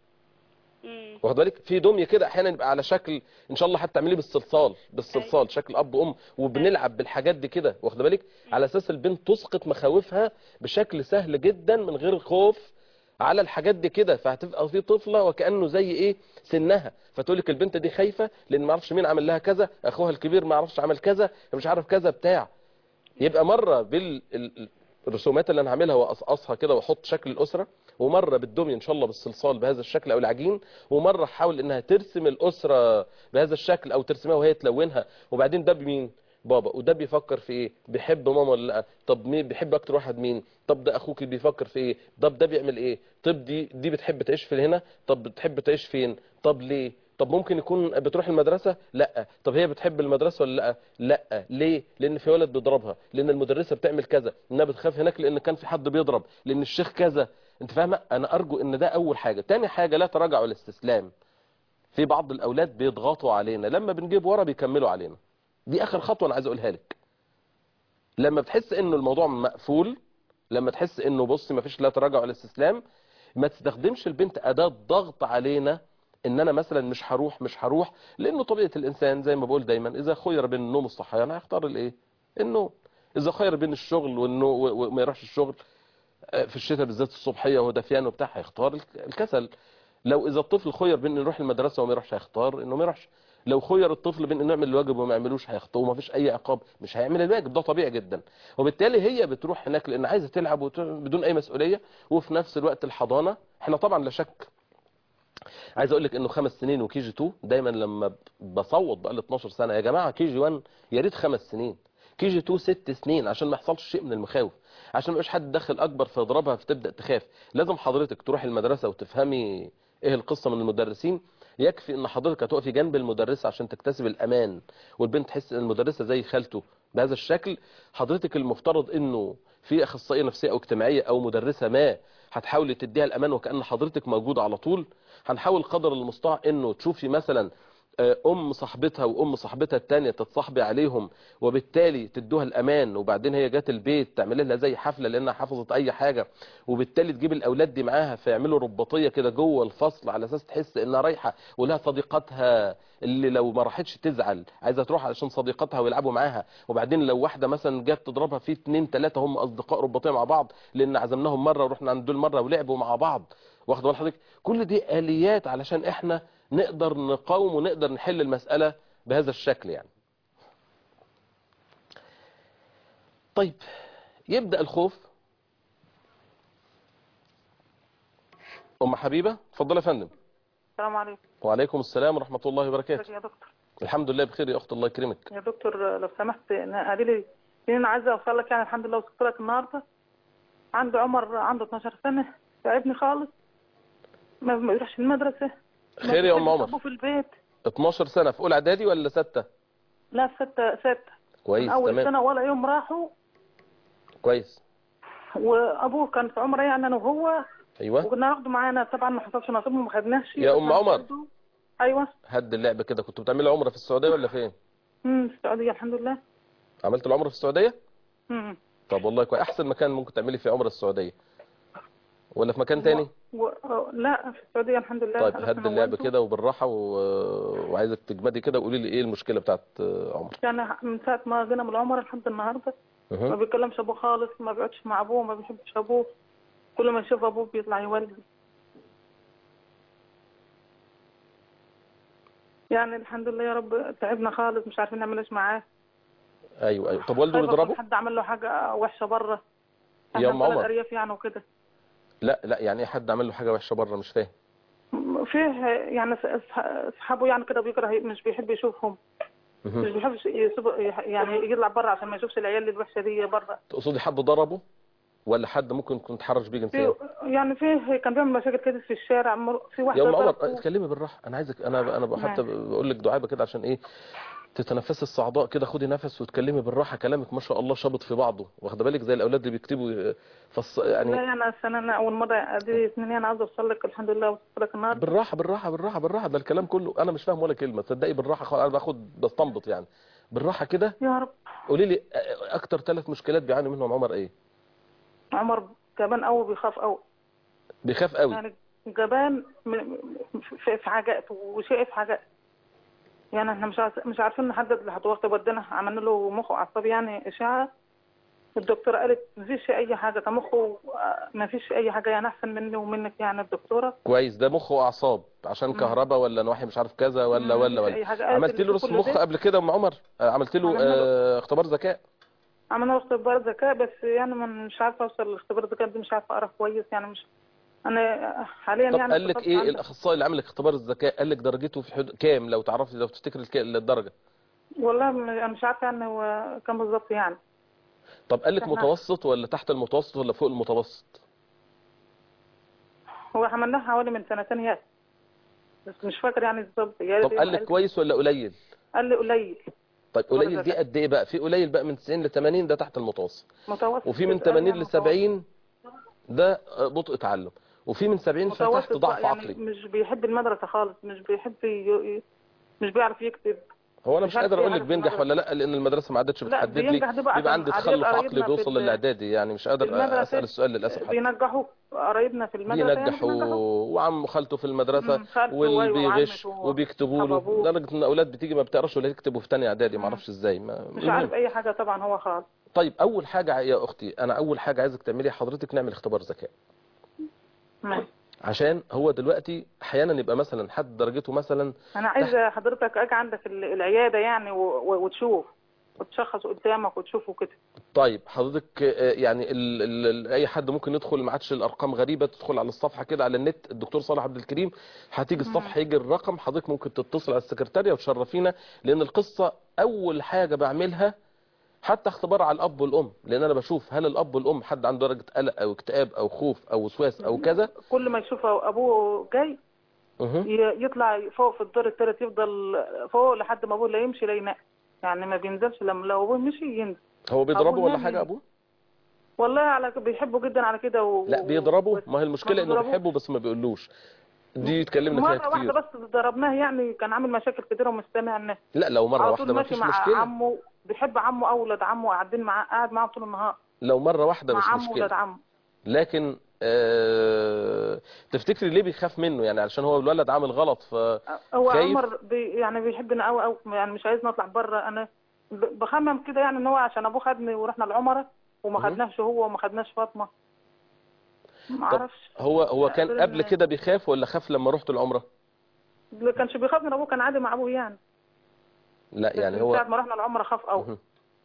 مم. واخد بالك في دميه كده احيانا يبقى على شكل ان شاء الله حتى تعمليه بالصلصال بالصلصال شكل اب وام وبنلعب بالحاجات دي كده واخد بالك على اساس البنت تسقط مخاوفها بشكل سهل جدا من غير خوف على الحاجات دي كده فهتبقى في طفله وكانه زي ايه سنها فتقول لك البنت دي خايفه لان ما اعرفش مين عمل لها كذا اخوها الكبير ما اعرفش عمل كذا مش عارف كذا بتاع يبقى مره بالرسومات اللي انا هعملها واقصقصها كده واحط شكل الاسره ومره بالدميه ان شاء الله بالصلصال بهذا الشكل او العجين ومره احاول انها ترسم الاسره بهذا الشكل او ترسمها وهي تلونها وبعدين ده بمين بابا وده بيفكر في ايه بيحب ماما ولا لا طب مين بيحب اكتر واحد مين طب ده اخوك بيفكر في ايه طب ده بيعمل ايه طب دي دي بتحب تعيش في هنا طب بتحب تعيش فين طب ليه طب ممكن يكون بتروح المدرسة لا طب هي بتحب المدرسة ولا لا لا ليه لان في ولد بيضربها لان المدرسة بتعمل كذا انها بتخاف هناك لان كان في حد بيضرب لان الشيخ كذا انت فاهمة انا ارجو ان ده اول حاجة تاني حاجة لا تراجع ولا استسلام في بعض الاولاد بيضغطوا علينا لما بنجيب ورا بيكملوا علينا دي اخر خطوة انا عايز اقولها لك لما بتحس انه الموضوع مقفول لما تحس انه بص ما فيش لا تراجع ولا استسلام ما تستخدمش البنت اداة ضغط علينا ان انا مثلا مش هروح مش هروح لانه طبيعة الانسان زي ما بقول دايما اذا خير بين النوم والصحيان هيختار الايه النوم اذا خير بين الشغل والنو وما يروحش الشغل في الشتاء بالذات الصبحية وهو دافيان وبتاع هيختار الكسل لو اذا الطفل خير بين انه يروح المدرسة وما يروحش هيختار انه ما يروحش لو خير الطفل بين انه يعمل الواجب وما يعملوش هيخطئ وما فيش اي عقاب مش هيعمل الواجب ده طبيعي جدا وبالتالي هي بتروح هناك لان عايزه تلعب بدون اي مسؤوليه وفي نفس الوقت الحضانه احنا طبعا لا شك عايز اقول لك انه خمس سنين وكي جي 2 دايما لما بصوت بقى ل 12 سنه يا جماعه كي جي 1 يا ريت خمس سنين كي جي 2 ست سنين عشان ما يحصلش شيء من المخاوف عشان ما يبقاش حد داخل اكبر فيضربها فتبدا تخاف لازم حضرتك تروحي المدرسه وتفهمي ايه القصه من المدرسين يكفي ان حضرتك هتقفي جنب المدرسه عشان تكتسب الامان والبنت تحس ان المدرسه زي خالته بهذا الشكل حضرتك المفترض انه في اخصائيه نفسيه او اجتماعيه او مدرسه ما هتحاولي تديها الامان وكان حضرتك موجوده على طول هنحاول قدر المستطاع انه تشوفي مثلا ام صاحبتها وام صاحبتها التانية تتصاحبي عليهم وبالتالي تدوها الامان وبعدين هي جات البيت تعمل لها زي حفلة لانها حفظت اي حاجة وبالتالي تجيب الاولاد دي معاها فيعملوا رباطية كده جوه الفصل على اساس تحس انها رايحة ولها صديقاتها اللي لو ما راحتش تزعل عايزة تروح علشان صديقاتها ويلعبوا معاها وبعدين لو واحدة مثلا جت تضربها في اتنين تلاتة هم اصدقاء رباطية مع بعض لان عزمناهم مرة ورحنا عند دول مرة ولعبوا مع بعض واخد بال حضرتك كل دي اليات علشان احنا نقدر نقاوم ونقدر نحل المسألة بهذا الشكل يعني طيب يبدأ الخوف أم حبيبة اتفضل يا فندم السلام عليكم وعليكم السلام ورحمة الله وبركاته يا دكتور الحمد لله بخير يا أخت الله يكرمك يا دكتور لو سمحت قال لي انا عايزه اوصل لك يعني الحمد لله وصلت لك النهارده عنده عمر عنده 12 سنه تعبني خالص ما ما يروحش المدرسه ما خير يا أم بيحبش عمر أبوه في البيت 12 سنة في أولى إعدادي ولا ستة لا في ستة ستة كويس من اول تمام سنه ولا يوم راحوا كويس وابوه كان في عمره يعني انا وهو أيوة وكنا ناخده معانا طبعا ما حصلش نصيب وما خدناش يا أم عمر. ايوه هد اللعبة كده كنت بتعملي عمرة في السعودية ولا فين امم في السعوديه الحمد لله عملت العمرة في السعودية امم طب والله كويس أحسن مكان ممكن تعملي فيه عمرة السعودية ولا في مكان تاني و... لا في السعوديه الحمد لله طيب رحنا هد اللعب ووالده. كده وبالراحة و... وعايزك تجمدي كده وقولي لي ايه المشكلة بتاعت عمر يعني من ساعة ما جينا من العمر لحد النهاردة ما أه. بيتكلمش أبوه خالص ما بيقعدش مع أبوه ما بيحبش أبوه كل ما يشوف أبوه بيطلع يولد يعني الحمد لله يا رب تعبنا خالص مش عارفين نعمل ايش معاه ايوه ايوه طب والده خايفة يكون بيضربه حد عمل له حاجة وحشة بره يا احنا ام في بلد عمر ارياف يعني وكده لا لا يعني ايه حد عمل له حاجه وحشه بره مش فاهم فيه يعني أصح- اصحابه يعني كده بيكره مش بيحب يشوفهم مش مهم. بيحب يسيب يعني يطلع بره عشان ما يشوفش العيال الوحشه دي بره تقصدي حد ضربه ولا حد ممكن يكون اتحرش بيه جنسيا في يعني فيه كان بيعمل مشاكل كده في الشارع مر- في واحده يا ام عمر ضربته. اتكلمي بالراحه انا عايزك انا انا نعم. حتى بقول لك دعابه كده عشان ايه تتنفسي الصعداء كده خدي نفس وتكلمي بالراحه كلامك ما شاء الله شابط في بعضه واخده بالك زي الاولاد اللي بيكتبوا فص يعني لا انا السنه انا اول مره ادي سنين انا عاوزه اوصل لك الحمد لله وصلت لك النهارده بالراحه بالراحه بالراحه بالراحه ده الكلام كله انا مش فاهم ولا كلمه تصدقي بالراحه خالص انا باخد بستنبط يعني بالراحه كده يا رب قولي لي اكتر ثلاث مشكلات بيعاني منهم عمر ايه عمر جبان قوي بيخاف قوي بيخاف قوي يعني جبان م- م- في في حاجات وشيء في حاجات يعني احنا مش عارف- مش عارفين نحدد الخطوات ودينا عملنا له مخ واعصاب يعني اشعه الدكتوره قالت مفيش اي حاجه ده مخه آه، مفيش اي حاجه يعني احسن مني ومنك يعني الدكتوره كويس ده مخ واعصاب عشان كهرباء ولا نواحي مش عارف كذا ولا مم، ولا مفيش ولا أي حاجة. قالت عملت له اللي رسم كله مخ ده. قبل كده يا ام عمر آه، عملت له عملنا له- آه، اختبار ذكاء عملنا له اختبار ذكاء بس يعني ما- مش عارفه اوصل لاختبار الذكاء ده مش عارفه اقرا كويس يعني مش انا حاليا طب يعني قال لك اتصلت ايه عند- الاخصائي اللي عمل لك اختبار الذكاء قال لك درجته في حدود كام لو تعرفي لو تفتكر الك- الدرجه والله م- انا مش عارفه يعني هو كام بالظبط يعني طب قال لك إحنا- متوسط ولا تحت المتوسط ولا فوق المتوسط هو عملناه حوالي من سنتين يا بس مش فاكر يعني بالظبط يا طب ريت قال ما لك كويس ولا قليل قال لي قليل طيب اختبار قليل دي الذكاء. قد ايه بقى في قليل بقى من 90 ل 80 ده تحت المتوسط متوسط وفي من كده، 80 يعني ل متوسط. 70 ده بطء تعلم وفي من 70 فتحت متوسط ضعف بقى يعني عقلي مش بيحب المدرسه خالص مش بيحب ي... مش بيعرف يكتب هو انا مش مش عارف قادر ايه اقول لك حاجة في بينجح المدرسة. ولا لا لان المدرسه ما عادتش لا، بتحدد لي بينجح دي بقى بيبقى عشان عندي عدد تخلف عقلي قرايبنا في بيوصل ال- للاعدادي يعني مش في قادر المدرسة اسال السؤال للاسف حتى بينجحوا قرايبنا في المدرسه يعني بينجحوا بينجحوا وعم خالته في المدرسه مم، خالته واللي وأيوة بيغش وعمته وبيكتبوا له وأبوه. لدرجه ان اولاد بتيجي ما بتقراش ولا تكتب وفي ثانيه اعدادي ما مم. اعرفش ازاي ما مش المهم. عارف اي حاجه طبعا هو خالص طيب اول حاجه يا اختي انا اول حاجه عايزك تعملي حضرتك نعمل اختبار ذكاء ماشي. عشان هو دلوقتي احيانا يبقى مثلا حد درجته مثلا انا عايزه حضرتك اجي عندك ال- العياده يعني و... و... وتشوف وتشخص قدامك وتشوفه كده طيب حضرتك آه، يعني ال ال ال اي حد ممكن يدخل ما عادش الارقام غريبه تدخل على الصفحه كده على النت الدكتور صالح عبد الكريم هتيجي الصفحه يجي الرقم حضرتك ممكن تتصل على السكرتاريه وتشرفينا لان القصه اول حاجه بعملها حتى اختبار على الاب والام لان انا بشوف هل الاب والام حد عنده درجه قلق او اكتئاب او خوف او وسواس او كذا كل ما يشوف ابوه جاي أه. ي- يطلع فوق في الدور الثالث يفضل فوق لحد ما ابوه لا يمشي لا ينام يعني ما بينزلش لما لو ابوه مشي ينزل هو بيضربه أبوه ولا نام. حاجه ابوه والله على بيحبه جدا على كده و... لا بيضربه ما هي المشكله انه بيضربوه. بيحبه بس ما بيقولوش دي اتكلمنا فيها مرة واحدة كتير بس ضربناه يعني كان عامل مشاكل كتيرة ومش سامع الناس لا لو مره على واحده طول ما ماشي فيش مع مشكله عمه بيحب عمه أولاد عمه قاعدين معاه قاعد معاه طول النهار لو مره واحده مش مع عمه ولاد مشكله عمه لكن آه تفتكري ليه بيخاف منه يعني علشان هو الولد عامل غلط ف هو خايف؟ عمر بي يعني بيحبنا قوي قوي يعني مش عايز نطلع بره انا ب- بخمم كده يعني ان هو عشان ابوه خدني ورحنا العمره وما مهم. خدناش هو وما خدناش فاطمه ما طب اعرفش هو هو كان قادرين- قبل كده بيخاف ولا خاف لما رحت العمره ما كانش بيخاف من ابوه كان عادي مع ابوه يعني لا بس يعني من هو ساعه ما رحنا العمره خاف قوي مهم.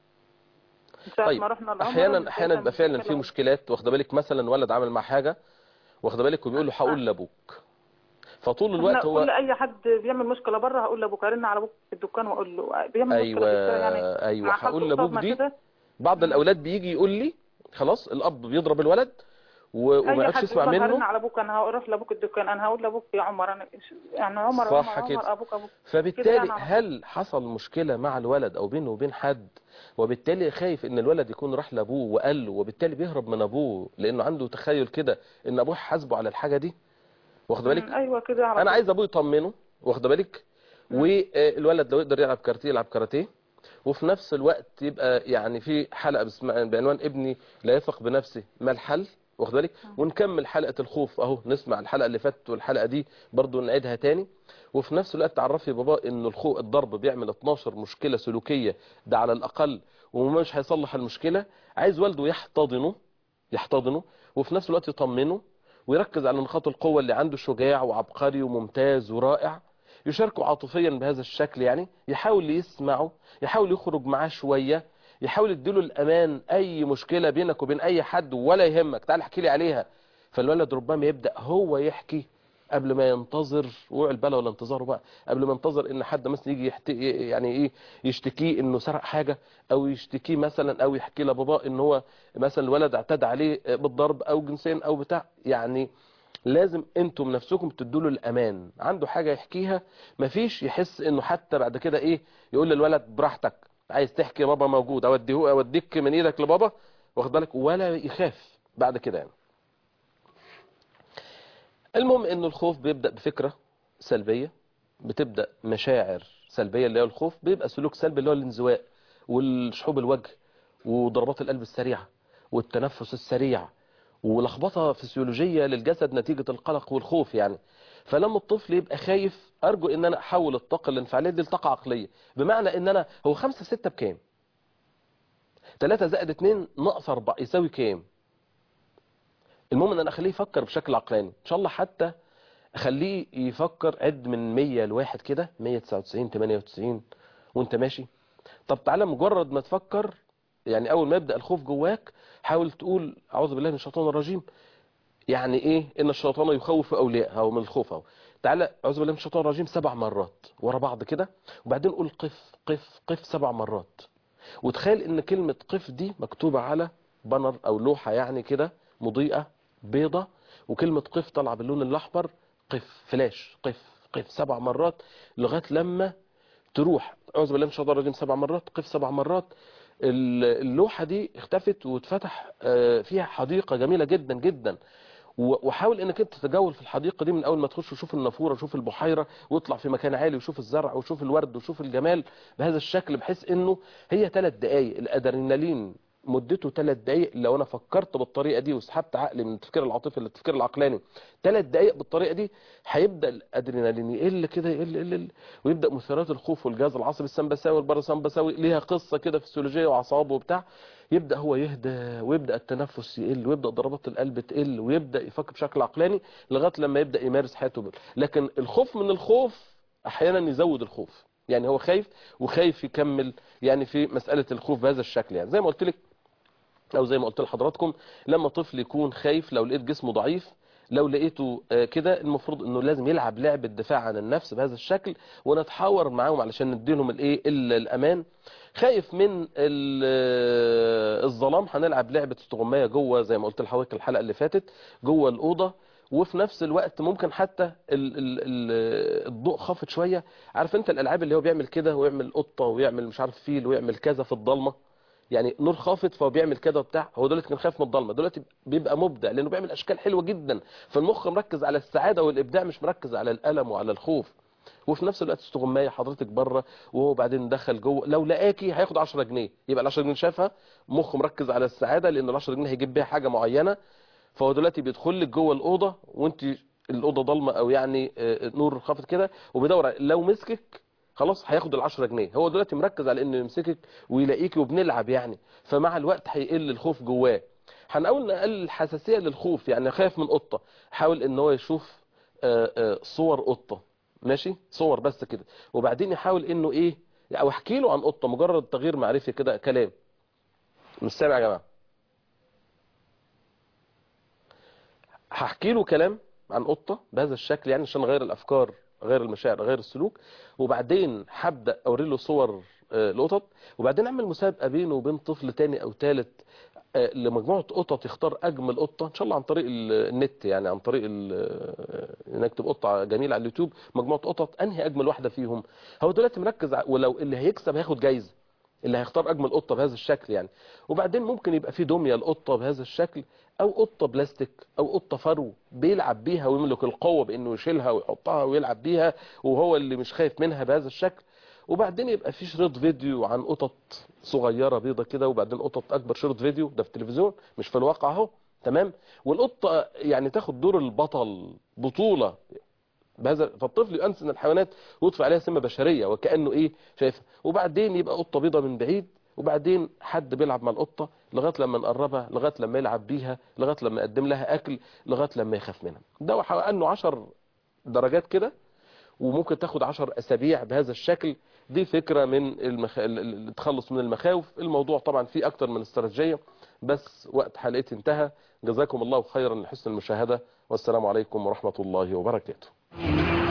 من ساعه طيب ما رحنا العمره احيانا احيانا بيبقى فعلا في بيتكلم. مشكلات واخده بالك مثلا ولد عامل مع حاجه واخده بالك وبيقول له هقول لابوك فطول الوقت احنا هو كل اي حد بيعمل مشكله بره هقول لابوك ارن على ابوك في الدكان واقول له بيعمل ايوه مشكله في الشارع يعني ايوه مع خالته هقول لابوك صدمة دي كده. بعض الاولاد بيجي يقول لي خلاص الاب بيضرب الولد و- وما اي يعرفش حد يسمع يقول لك هرن منه على ابوك انا هروح لابوك الدكان انا هقول لابوك يا عمر انا يعني عمر صح عمر, كده. عمر ابوك ابوك كده فبالتالي يعني على هل حصل مشكلة مع الولد او بينه وبين حد وبالتالي خايف ان الولد يكون راح لابوه وقال له وبالتالي بيهرب من ابوه لانه عنده تخيل كده ان ابوه حاسبه على الحاجة دي واخد بالك مم، ايوه كده على انا طول. عايز ابوه يطمنه واخد بالك والولد لو يقدر يلعب كاراتيه يلعب كاراتيه وفي نفس الوقت يبقى يعني في حلقة باسم- بعنوان ابني لا يثق بنفسه ما الحل واخد بالك ونكمل حلقة الخوف اهو نسمع الحلقة اللي فاتت والحلقة دي برضو نعيدها تاني وفي نفس الوقت تعرفي بابا ان الخوف الضرب بيعمل 12 مشكلة سلوكية ده على الاقل ومش هيصلح المشكلة عايز والده يحتضنه يحتضنه وفي نفس الوقت يطمنه ويركز على نقاط القوة اللي عنده شجاع وعبقري وممتاز ورائع يشاركه عاطفيا بهذا الشكل يعني يحاول يسمعه يحاول يخرج معاه شوية يحاول يديله الامان اي مشكله بينك وبين اي حد ولا يهمك تعال احكي لي عليها فالولد ربما يبدا هو يحكي قبل ما ينتظر وقع البلا ولا انتظاره بقى قبل ما ينتظر ان حد مثلا يجي يحت... يعني ايه يشتكيه انه سرق حاجه او يشتكيه مثلا او يحكي لباباه ان هو مثلا الولد اعتدى عليه بالضرب او جنسيا او بتاع يعني لازم انتم نفسكم تدوا له الامان عنده حاجه يحكيها مفيش يحس انه حتى بعد كده ايه يقول للولد براحتك عايز تحكي يا بابا موجود اوديه اوديك من ايدك لبابا واخد بالك ولا يخاف بعد كده يعني المهم ان الخوف بيبدا بفكره سلبيه بتبدا مشاعر سلبيه اللي هو الخوف بيبقى سلوك سلبي اللي هو الانزواء والشحوب الوجه وضربات القلب السريعه والتنفس السريع ولخبطه فسيولوجيه للجسد نتيجه القلق والخوف يعني فلما الطفل يبقى خايف ارجو ان انا احول الطاقه الانفعاليه دي لطاقه عقليه بمعنى ان انا هو 5 6 بكام 3 زائد 2 ناقص 4 يساوي كام المهم ان انا اخليه يفكر بشكل عقلاني ان شاء الله حتى اخليه يفكر عد من 100 لواحد كده 199 98 وانت ماشي طب تعالى مجرد ما تفكر يعني اول ما يبدا الخوف جواك حاول تقول اعوذ بالله من الشيطان الرجيم يعني ايه ان الشيطان يخوف اولياءه او من الخوف اهو تعالى اعوذ بالله من الشيطان الرجيم سبع مرات ورا بعض كده وبعدين قول قف قف قف سبع مرات وتخيل ان كلمه قف دي مكتوبه على بانر او لوحه يعني كده مضيئه بيضة وكلمة قف طالعه باللون الأحمر قف فلاش قف قف سبع مرات لغاية لما تروح أعوذ بالله من الشيطان الرجيم سبع مرات قف سبع مرات اللوحة دي اختفت واتفتح فيها حديقة جميلة جدا جدا وحاول انك انت تتجول في الحديقة دي من اول ما تخش وشوف النافورة وشوف البحيرة واطلع في مكان عالي وشوف الزرع وشوف الورد وشوف الجمال بهذا الشكل بحيث انه هي ثلاث دقايق الادرينالين مدته ثلاث دقايق لو انا فكرت بالطريقه دي وسحبت عقلي من التفكير العاطفي للتفكير العقلاني ثلاث دقايق بالطريقه دي هيبدا الادرينالين يقل كده يقل يقل, يقل ويبدا مثيرات الخوف والجهاز العصبي السمبثاوي والباراسمبثاوي ليها قصه كده فسيولوجيه واعصاب وبتاع يبدا هو يهدى ويبدا التنفس يقل ويبدا ضربات القلب تقل ويبدا يفكر بشكل عقلاني لغايه لما يبدا يمارس حياته لكن الخوف من الخوف احيانا يزود الخوف يعني هو خايف وخايف يكمل يعني في مساله الخوف بهذا الشكل يعني زي ما قلت لك او زي ما قلت لحضراتكم لما طفل يكون خايف لو لقيت جسمه ضعيف لو لقيته كده المفروض انه لازم يلعب لعب الدفاع عن النفس بهذا الشكل ونتحاور معاهم علشان نديلهم الايه الامان خايف من الظلام هنلعب لعبه استغمايه جوه زي ما قلت لحضرتك الحلقه اللي فاتت جوه الاوضه وفي نفس الوقت ممكن حتى ال ال ال الضوء خافت شويه عارف انت الالعاب اللي هو بيعمل كده ويعمل قطه ويعمل مش عارف فيل ويعمل كذا في الضلمه يعني نور خافت فهو بيعمل كده وبتاع هو دلوقتي كان خايف من الضلمه دلوقتي بيبقى مبدع لانه بيعمل اشكال حلوه جدا فالمخ مركز على السعاده والابداع مش مركز على الالم وعلى الخوف وفي نفس الوقت استغمايه حضرتك بره وهو بعدين دخل جوه لو لقاكي هياخد 10 جنيه يبقى ال 10 جنيه شافها مخه مركز على السعاده لان ال 10 جنيه هيجيب بيها حاجه معينه فهو دلوقتي بيدخل لك جوه الاوضه وانت الاوضه ضلمه او يعني نور خافت كده وبيدور لو مسكك خلاص هياخد ال 10 جنيه هو دلوقتي مركز على انه يمسكك ويلاقيكي وبنلعب يعني فمع الوقت هيقل الخوف جواه هنقول نقلل الحساسيه للخوف يعني خايف من قطه حاول ان هو يشوف صور قطه ماشي صور بس كده وبعدين يحاول انه ايه او احكي له عن قطه مجرد تغيير معرفي كده كلام مش سامع يا جماعه هحكي له كلام عن قطه بهذا الشكل يعني عشان اغير الافكار غير المشاعر غير السلوك وبعدين هبدا اوري له صور القطط وبعدين اعمل مسابقه بينه وبين طفل تاني او ثالث لمجموعه قطط يختار اجمل قطه ان شاء الله عن طريق النت يعني عن طريق نكتب قطه جميله على اليوتيوب مجموعه قطط انهي اجمل واحده فيهم هو دلوقتي مركز ولو اللي هيكسب هياخد جايزه اللي هيختار اجمل قطه بهذا الشكل يعني وبعدين ممكن يبقى في دميه القطه بهذا الشكل او قطه بلاستيك او قطه فرو بيلعب بيها ويملك القوه بانه يشيلها ويحطها ويلعب بيها وهو اللي مش خايف منها بهذا الشكل وبعدين يبقى في شريط فيديو عن قطط صغيره بيضه كده وبعدين قطط اكبر شريط فيديو ده في التلفزيون مش في الواقع اهو تمام والقطه يعني تاخد دور البطل بطوله بهذا فالطفل يؤنس ان الحيوانات ويطفي عليها سمه بشريه وكانه ايه شايفها وبعدين يبقى قطه بيضه من بعيد وبعدين حد بيلعب مع القطه لغايه لما نقربها لغايه لما يلعب بيها لغايه لما يقدم لها اكل لغايه لما يخاف منها ده كانه 10 درجات كده وممكن تاخد 10 اسابيع بهذا الشكل دي فكرة من المخ... ال- ال- التخلص من المخاوف الموضوع طبعا فيه اكتر من استراتيجية بس وقت حلقتي انتهى جزاكم الله خيرا لحسن المشاهدة والسلام عليكم ورحمة الله وبركاته